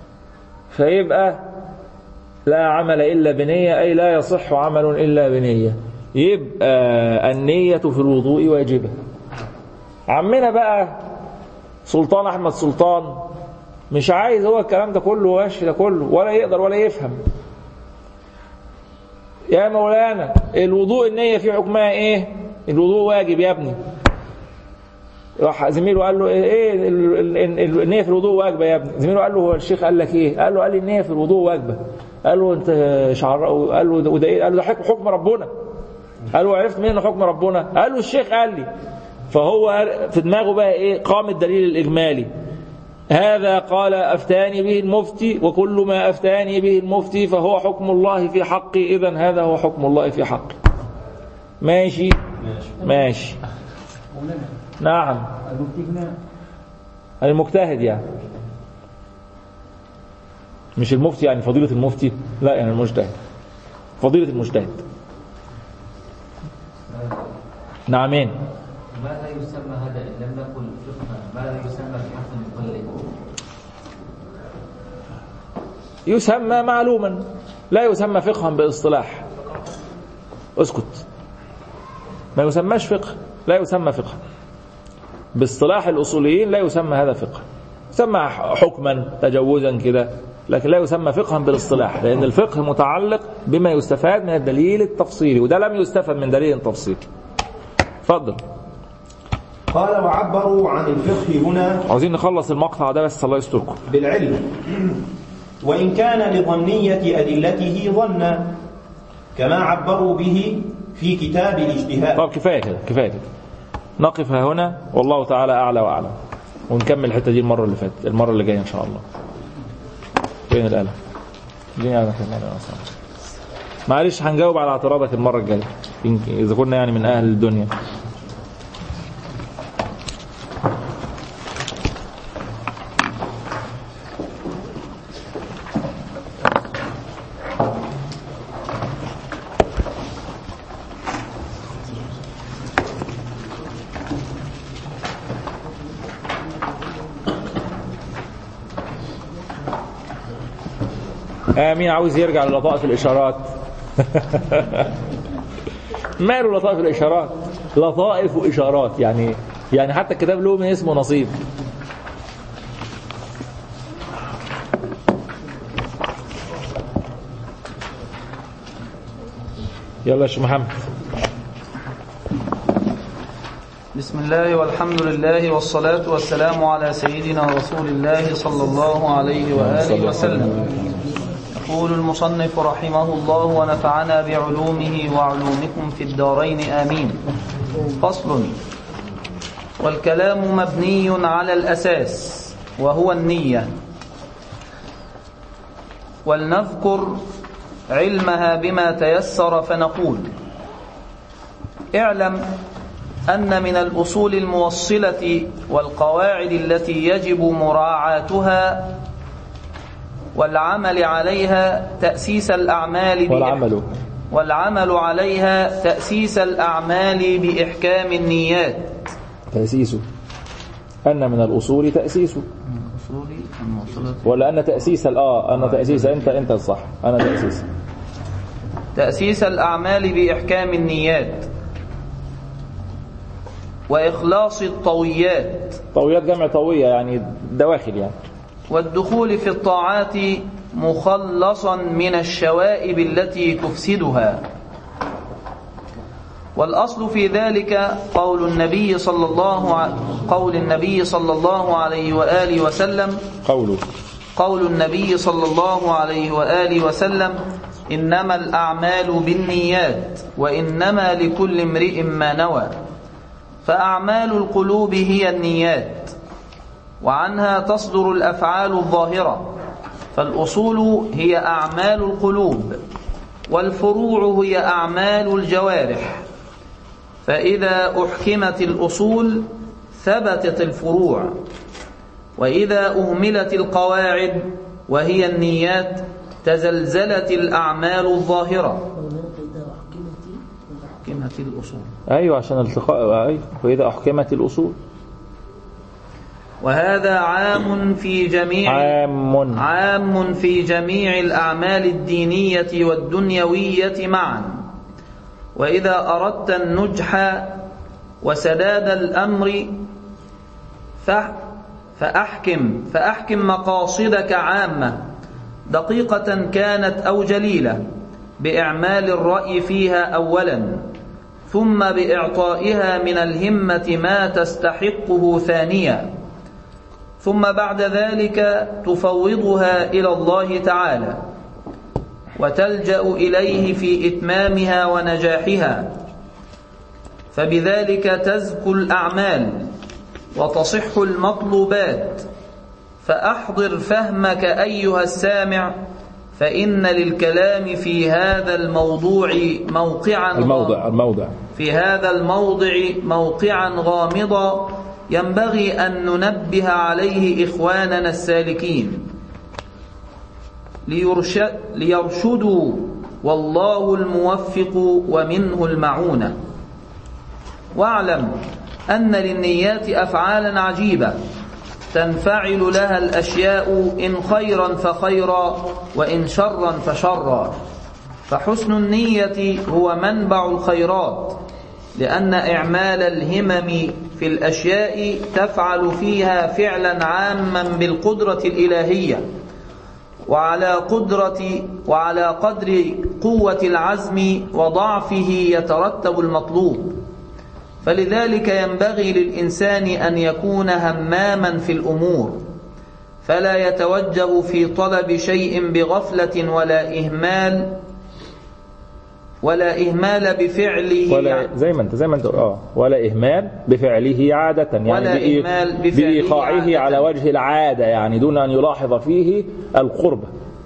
فيبقى لا عمل إلا بنية أي لا يصح عمل إلا بنية يبقى النية في الوضوء واجبة عمنا بقى سلطان أحمد سلطان مش عايز هو الكلام ده كله وش ده كله ولا يقدر ولا يفهم يا مولانا الوضوء النية في حكمها ايه الوضوء واجب يا ابني راح زميله قال له ايه إيه ال- ال- ال- النية في الوضوء واجبة يا ابني زميله قال له هو الشيخ قال لك ايه قال له قال لي النية في الوضوء واجبة قال له انت شعر قال له ده- وده ايه قال له ده حكم حكم ربنا قال له عرفت منين حكم ربنا قال له الشيخ قال لي فهو في دماغه بقى ايه قام الدليل الاجمالي هذا قال أفتاني به المفتي وكل ما أفتاني به المفتي فهو حكم الله في حقي إذا هذا هو حكم الله في حقي ماشي ماشي نعم المجتهد يعني مش المفتي يعني فضيلة المفتي لا يعني المجتهد فضيلة المجتهد نعمين ماذا يسمى هذا إن لم نقل فقها ماذا يسمى في حق المقلد يسمى معلوما لا يسمى فقها باصطلاح اسكت ما يسماش فقه لا يسمى فقه باصطلاح الاصوليين لا يسمى هذا فقه يسمى حكما تجوزا كده لكن لا يسمى فقها بالاصطلاح لان الفقه متعلق بما يستفاد من الدليل التفصيلي وده لم يستفد من دليل تفصيلي اتفضل قال وعبروا عن الفقه هنا عاوزين نخلص المقطع ده بس الله يستركم بالعلم وإن كان لظنية أدلته ظنا كما عبروا به في كتاب الاجتهاد طب كفايه كده كفايه كده نقف ها هنا والله تعالى اعلى واعلم ونكمل الحتة دي المرة اللي فاتت المرة اللي جاية إن شاء الله فين القلم اديني قلم كمان يا أسامة. معلش هنجاوب على اعتراضك المرة الجاية يمكن- إذا كنا يعني من أهل الدنيا آه مين عاوز يرجع للطائف الإشارات ماله لطائف الإشارات لطائف وإشارات يعني يعني حتى الكتاب له من اسمه نصيب يلا يا شيخ محمد بسم الله والحمد لله والصلاة والسلام على سيدنا رسول الله صلى الله عليه وآله وسلم يقول المصنف رحمه الله ونفعنا بعلومه وعلومكم في الدارين آمين فصل والكلام مبني على الأساس وهو النية ولنذكر علمها بما تيسر فنقول اعلم أن من الأصول الموصلة والقواعد التي يجب مراعاتها والعمل عليها تأسيس الأعمال بإح- والعمل والعمل عليها تأسيس الأعمال بإحكام النيات تأسيسه أن من الأصول تأسيسه الأصول الموصلة ولا أن تأسيس ال- آه أن تأسيس أنت أنت الصح أنا تأسيس تأسيس الأعمال بإحكام النيات وإخلاص الطويات طويات جمع طوية يعني دواخل يعني والدخول في الطاعات مخلصا من الشوائب التي تفسدها والأصل في ذلك قول النبي صلى الله ع... قول النبي صلى الله عليه وآله وسلم قوله قول النبي صلى الله عليه وآله وسلم إنما الأعمال بالنيات وإنما لكل امرئ ما نوى فأعمال القلوب هي النيات وعنها تصدر الأفعال الظاهرة فالأصول هي أعمال القلوب والفروع هي أعمال الجوارح فإذا أحكمت الأصول ثبتت الفروع وإذا أهملت القواعد وهي النيات تزلزلت الأعمال الظاهرة أحكمت الأصول أيوة عشان التقاء أيوة وإذا أحكمت الأصول وهذا عام في جميع عام عام في جميع الأعمال الدينية والدنيوية معا وإذا أردت النجح وسداد الأمر ف- فأحكم فأحكم مقاصدك عامة دقيقة كانت أو جليلة بإعمال الرأي فيها أولا ثم بإعطائها من الهمة ما تستحقه ثانيا ثم بعد ذلك تفوضها إلى الله تعالى وتلجأ إليه في إتمامها ونجاحها فبذلك تزكو الأعمال وتصح المطلوبات فأحضر فهمك أيها السامع فإن للكلام في هذا الموضوع موقعا الموضع الموضع في هذا الموضع موقعا غامضا ينبغي أن ننبه عليه إخواننا السالكين ليرشد ليرشدوا والله الموفق ومنه المعونة واعلم أن للنيات أفعالا عجيبة تنفعل لها الأشياء إن خيرا فخيرا وإن شرا فشرا فحسن النية هو منبع الخيرات لأن إعمال الهمم في الأشياء تفعل فيها فعلا عاما بالقدرة الإلهية وعلى قدرة وعلى قدر قوة العزم وضعفه يترتب المطلوب فلذلك ينبغي للإنسان أن يكون هماما في الأمور فلا يتوجه في طلب شيء بغفلة ولا إهمال ولا إهمال بفعله ولا زي ما انت زي ما انت اه ولا اهمال بفعله عاده يعني ولا بإي- إهمال بفعله بايقاعه عادة. على وجه العاده يعني دون ان يلاحظ فيه القرب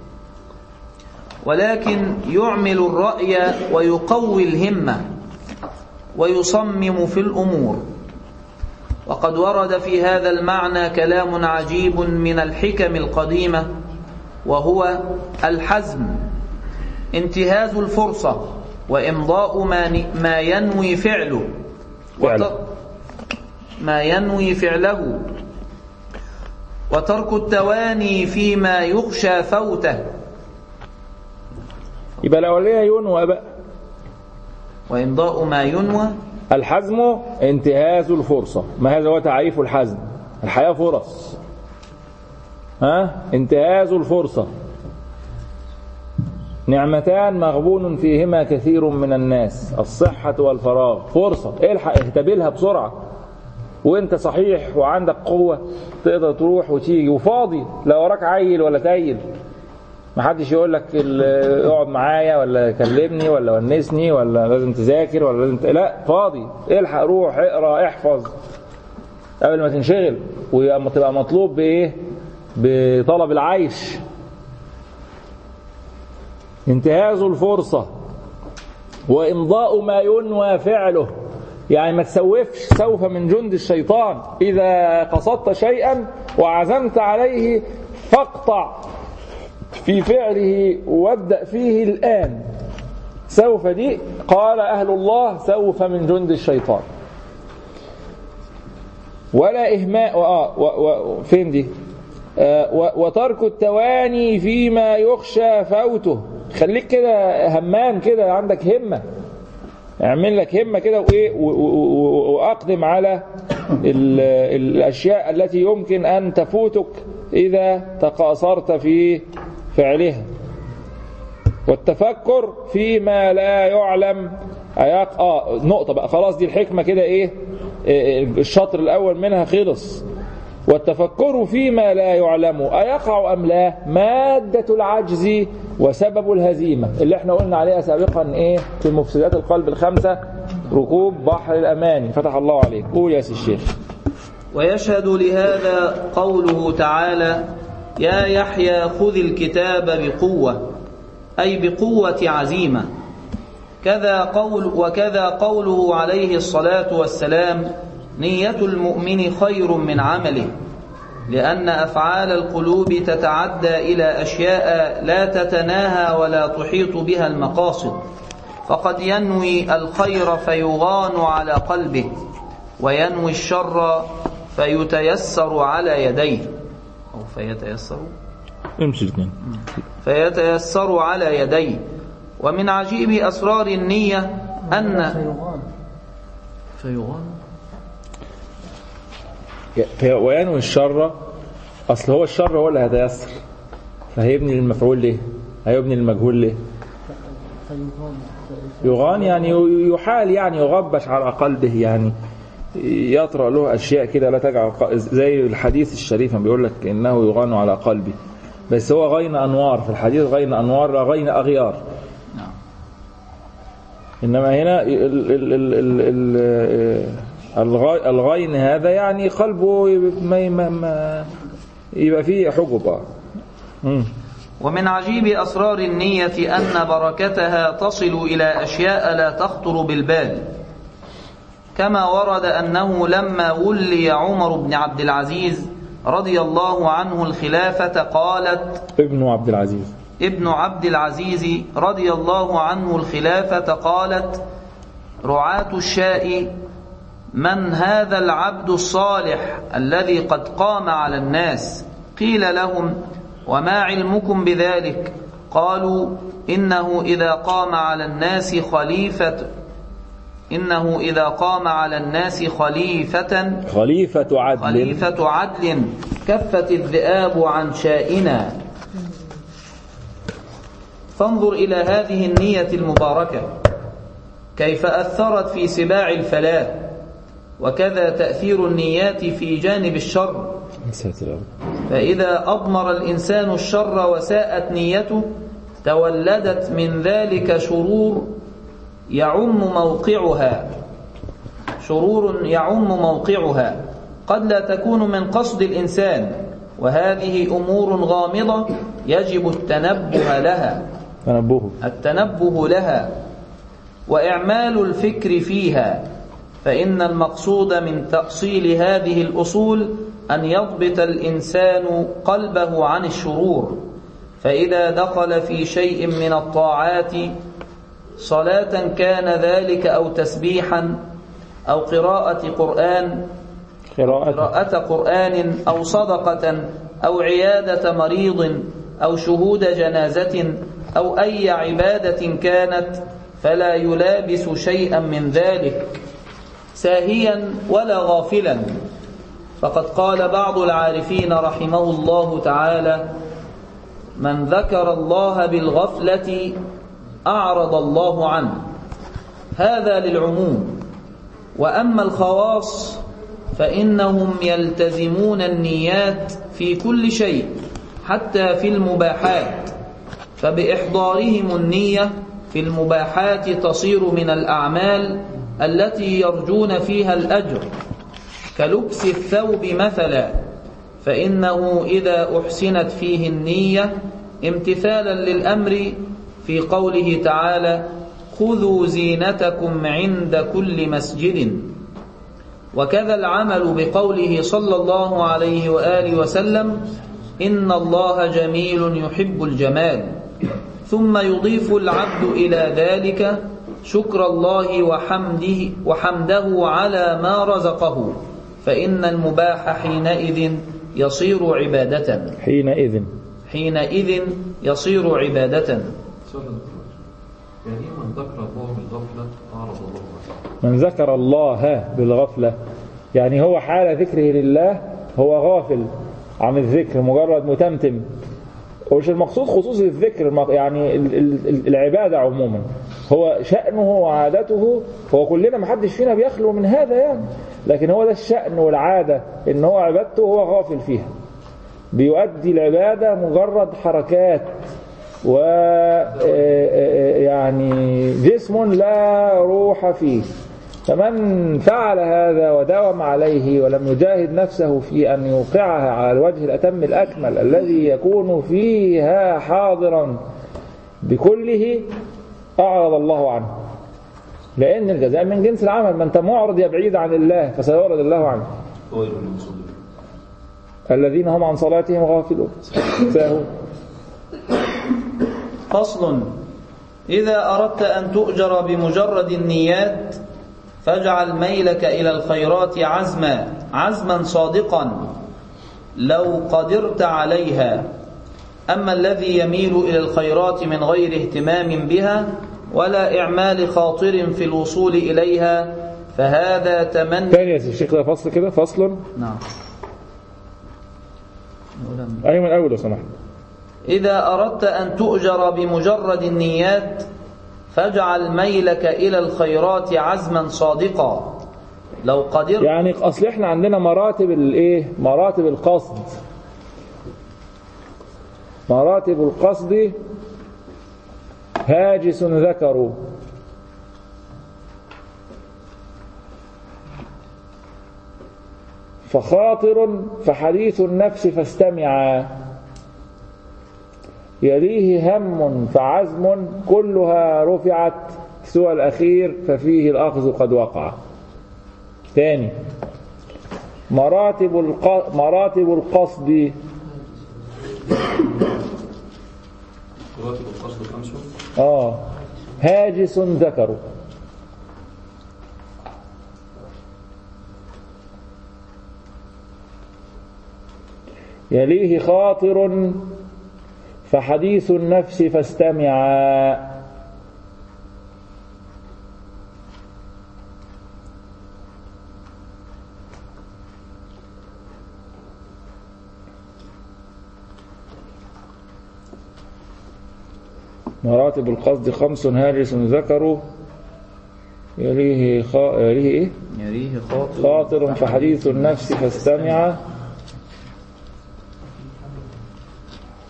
ولكن يعمل الرأي ويقوي الهمة ويصمم في الأمور وقد ورد في هذا المعنى كلام عجيب من الحكم القديمة وهو الحزم انتهاز الفرصة وإمضاء ما, ن- ما ينوي فعله فعله. وت- ما ينوي فعله وترك التواني فيما يخشى فوته يبقى الاوليه ينوى بقى وإمضاء ما ينوى الحزم انتهاز الفرصه ما هذا هو تعريف الحزم الحياه فرص ها انتهاز الفرصه نعمتان مغبون فيهما كثير من الناس الصحة والفراغ فرصة الحق اهتبلها بسرعة وانت صحيح وعندك قوة تقدر تروح وتيجي وفاضي لا وراك عيل ولا تايل محدش يقول لك ال- اقعد معايا ولا كلمني ولا ونسني ولا لازم تذاكر ولا لازم ت... لا فاضي الحق روح اقرا احفظ قبل ما تنشغل ويبقى تبقى مطلوب بايه بطلب العيش انتهاز الفرصة وإمضاء ما ينوى فعله يعني ما تسوفش سوف من جند الشيطان إذا قصدت شيئا وعزمت عليه فاقطع في فعله وابدأ فيه الآن سوف دي قال أهل الله سوف من جند الشيطان ولا إهماء آه و و فين دي آه و- وترك التواني فيما يخشى فوته خليك كده همام كده عندك همة اعمل لك همة كده وإيه و- و- و- وأقدم على ال- الأشياء التي يمكن أن تفوتك إذا تقاصرت في فعلها والتفكر فيما لا يعلم أيق... اه نقطة بقى خلاص دي الحكمة كده ايه إيه، الشطر الأول منها خلص والتفكر فيما لا يعلم أيقع أم لا مادة العجز وسبب الهزيمة اللي احنا قلنا عليها سابقا ايه في مفسدات القلب الخمسة ركوب بحر الأماني فتح الله عليك قول يا سي الشيخ ويشهد لهذا قوله تعالى يا يحيى خذ الكتاب بقوة أي بقوة عزيمة كذا قول وكذا قوله عليه الصلاة والسلام نية المؤمن خير من عمله لأن أفعال القلوب تتعدى إلى أشياء لا تتناهى ولا تحيط بها المقاصد فقد ينوي الخير فيغان على قلبه وينوي الشر فيتيسر على يديه أو فيتيسر امشي الاثنين فيتيسر على يديه ومن عجيب أسرار النية أن فيغان فيغان في- وينوي الشر اصل هو الشر هو اللي هيتيسر فهيبني للمفعول ليه هيبني للمجهول ليه فيغان يغان يعني يحال يعني يغبش على قلبه يعني يطرأ له أشياء كده لا تجعل ق- زي الحديث الشريف لما بيقول لك إنه يغان على قلبي بس هو غين أنوار في الحديث غين أنوار لا غين أغيار نعم. إنما هنا ال ال ال ال ال الغي- الغين هذا يعني قلبه ما ما ما يبقى فيه حجب آه. مم. ومن عجيب أسرار النية أن بركتها تصل إلى أشياء لا تخطر بالبال كما ورد أنه لما ولي عمر بن عبد العزيز رضي الله عنه الخلافة قالت ابن عبد العزيز ابن عبد العزيز رضي الله عنه الخلافة قالت رعاة الشاء من هذا العبد الصالح الذي قد قام على الناس قيل لهم وما علمكم بذلك قالوا إنه إذا قام على الناس خليفة إنه إذا قام على الناس خليفة خليفة عدل خليفة عدل كفت الذئاب عن شائنا فانظر إلى هذه النية المباركة كيف أثرت في سباع الفلاح وكذا تأثير النيات في جانب الشر ساتر يا رب. فإذا أضمر الإنسان الشر وساءت نيته تولدت من ذلك شرور يعم موقعها شرور يعم موقعها قد لا تكون من قصد الإنسان وهذه أمور غامضة يجب التنبه لها تنبهه التنبه لها وإعمال الفكر فيها فإن المقصود من تأصيل هذه الأصول أن يضبط الإنسان قلبه عن الشرور فإذا دخل في شيء من الطاعات صلاة كان ذلك أو تسبيحا أو قراءة قرآن قراءة قراءة قرآن أو صدقة أو عيادة مريض أو شهود جنازة أو أي عبادة كانت فلا يلابس شيئا من ذلك ساهيا ولا غافلا فقد قال بعض العارفين رحمه الله تعالى من ذكر الله بالغفلة أعرض الله عنه هذا للعموم وأما الخواص فإنهم يلتزمون النيات في كل شيء حتى في المباحات فبإحضارهم النية في المباحات تصير من الأعمال التي يرجون فيها الأجر كلبس الثوب مثلا فإنه إذا أحسنت فيه النية امتثالا للأمر في قوله تعالى خذوا زينتكم عند كل مسجد وكذا العمل بقوله صلى الله عليه وآله وسلم إن الله جميل يحب الجمال ثم يضيف العبد إلى ذلك شكر الله وحمده, وحمده على ما رزقه فإن المباح حينئذ يصير عبادة حينئذ حينئذ يصير عبادة سؤال دكتور. يعني إيه من ذكر الله بالغفلة أعرض الله عنه من ذكر الله بالغفلة يعني هو حال ذكره لله هو غافل عن الذكر مجرد متمتم ومش المقصود خصوص الذكر المق- يعني ال- ال- ال- العبادة عموما هو شأنه وعادته هو كلنا محدش فينا بيخلو من هذا يعني لكن هو ده الشأن والعادة ان هو عبادته هو غافل فيها بيؤدي العبادة مجرد حركات و آه، آه، يعني جسم لا روح فيه فمن فعل هذا وداوم عليه ولم يجاهد نفسه في أن يوقعها على الوجه الأتم الأكمل الذي يكون فيها حاضرا بكله أعرض الله عنه لأن الجزاء من جنس العمل ما أنت معرض يا بعيد عن الله فسيعرض الله عنه ويل للمصلين الذين هم عن صلاتهم غافلون ساهون فصل إذا أردت أن تؤجر بمجرد النيات فاجعل ميلك إلى الخيرات عزما عزما صادقا لو قدرت عليها أما الذي يميل إلى الخيرات من غير اهتمام بها ولا إعمال خاطر في الوصول إليها فهذا تمني تاني يا الشيخ ده فصل كده فصل نعم أي من أول لو سمحت إذا أردت أن تؤجر بمجرد النيات فاجعل ميلك إلى الخيرات عزما صادقا لو قدرت يعني اصل احنا عندنا مراتب الايه مراتب القصد مراتب القصد هاجس ذكر فخاطر فحديث النفس فاستمعا يليه هم فعزم كلها رفعت سوى الأخير ففيه الأخذ قد وقع ثاني مراتب الق... مراتب القصد مراتب القصد خمس اه هاجس ذكر يليه خاطر فحديث النفس فاستمعا مراتب القصد خمس هاجس ذكر يليه, خا... يليه إيه؟ يليه خاطر خاطر فحديث النفس فاستمع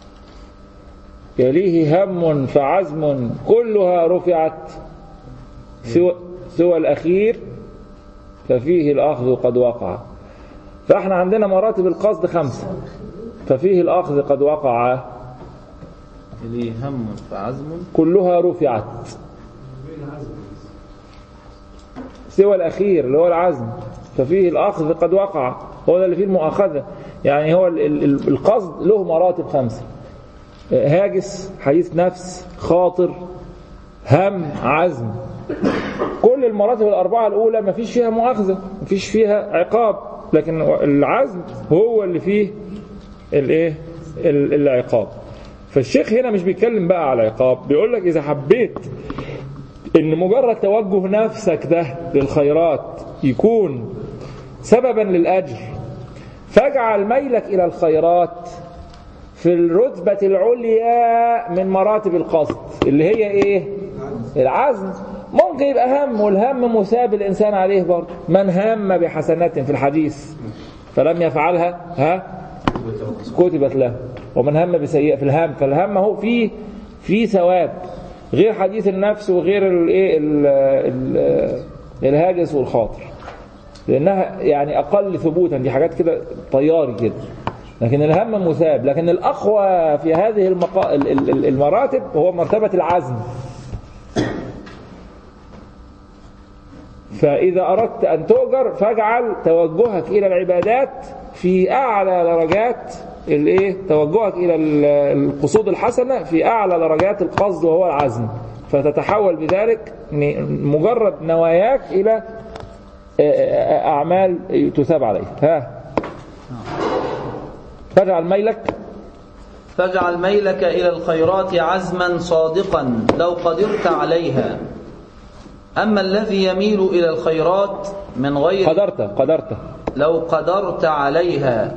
يليه هم فعزم كلها رفعت سوى, سوى الأخير ففيه الأخذ قد وقع فاحنا عندنا مراتب القصد خمسة ففيه الأخذ قد وقع إليه هم فعزم كلها رفعت سوى الأخير اللي هو العزم ففيه الأخذ قد وقع هو ده اللي فيه المؤاخذة يعني هو ال- ال- ال- القصد له مراتب خمسة هاجس حديث نفس خاطر هم عزم كل المراتب الأربعة الأولى ما فيش فيها مؤاخذة ما فيش فيها عقاب لكن العزم هو اللي فيه الايه ال- العقاب فالشيخ هنا مش بيتكلم بقى على عقاب بيقول لك إذا حبيت ان مجرد توجه نفسك ده للخيرات يكون سببا للاجر فاجعل ميلك الى الخيرات في الرتبة العليا من مراتب القصد اللي هي ايه العزم ممكن يبقى هم والهم مثاب الانسان عليه برضه من هم بحسنات في الحديث فلم يفعلها ها كتبت له ومن هم بسيئة في الهم فالهم هو فيه في ثواب غير حديث النفس وغير الايه ال- ال- الهاجس والخاطر لانها يعني اقل ثبوتا دي حاجات كده طياري كده لكن الهم مثاب لكن الاقوى في هذه المقا... ال- ال- ال- المراتب هو مرتبه العزم فإذا أردت أن تؤجر فاجعل توجهك إلى العبادات في أعلى درجات الإيه؟ توجهك إلى ال- القصود الحسنة في أعلى درجات القصد وهو العزم فتتحول بذلك ن- مجرد نواياك إلى آه، أعمال تثاب عليها ها فاجعل ميلك فاجعل ميلك إلى الخيرات عزما صادقا لو قدرت عليها أما الذي يميل إلى الخيرات من غير قدرت قدرت لو قدرت عليها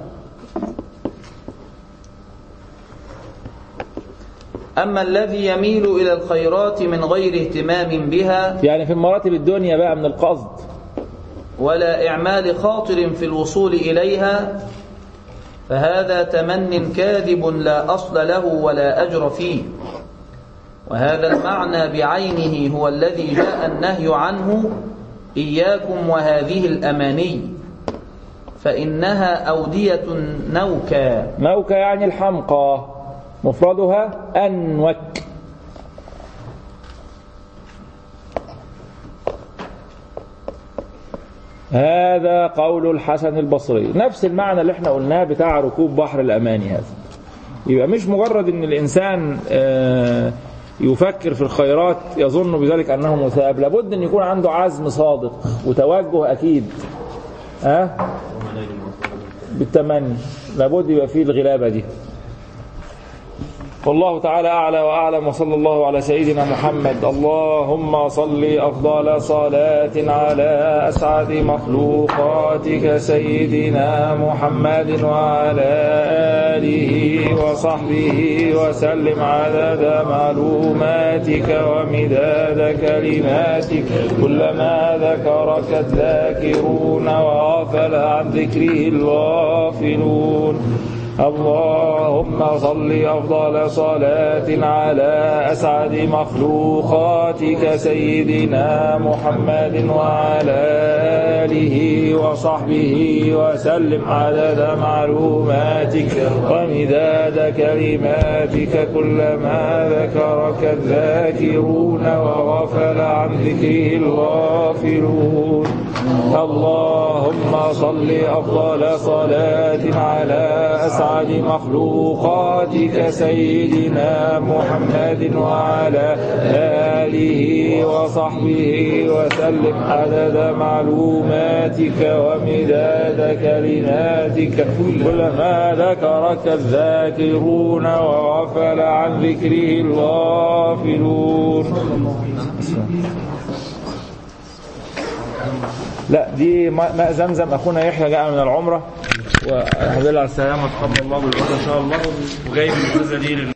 أما الذي يميل إلى الخيرات من غير اهتمام بها يعني في مراتب الدنيا بقى من القصد ولا إعمال خاطر في الوصول إليها فهذا تمن كاذب لا أصل له ولا أجر فيه وهذا المعنى بعينه هو الذي جاء النهي عنه إياكم وهذه الأماني فإنها أودية نوكا نوك يعني الحمقى مفردها أنوك هذا قول الحسن البصري نفس المعنى اللي احنا قلناه بتاع ركوب بحر الأماني هذا يبقى مش مجرد ان الإنسان آه، يفكر في الخيرات يظن بذلك أنه مثاب لابد أن يكون عنده عزم صادق وتوجه أكيد ها بالتمني لابد يبقى فيه الغلابة دي والله تعالى أعلى وأعلم وصلى الله على سيدنا محمد اللهم صل أفضل صلاة على أسعد مخلوقاتك سيدنا محمد وعلى آله وصحبه وسلم عدد معلوماتك ومداد كلماتك كلما ذكرك الذاكرون وغفل عن ذكره الغافلون اللهم صل أفضل صلاة على أسعد مخلوقاتك سيدنا محمد وعلى آله وصحبه وسلم عدد معلوماتك ومداد كلماتك كلما ذكرك الذاكرون وغفل عن ذكره الغافلون اللهم صل أفضل صلاة على أسعد مخلوقاتك سيدنا محمد وعلى آله وصحبه وسلم عدد معلوماتك ومداد كلماتك كلما ذكرك الذاكرون وغفل عن ذكره الغافلون لا دي ماء ماء زمزم اخونا يحيى جاء من العمره والحمد لله على السلامه تقبل الله بالعمره ان شاء الله وجاي من الجزء دي لل-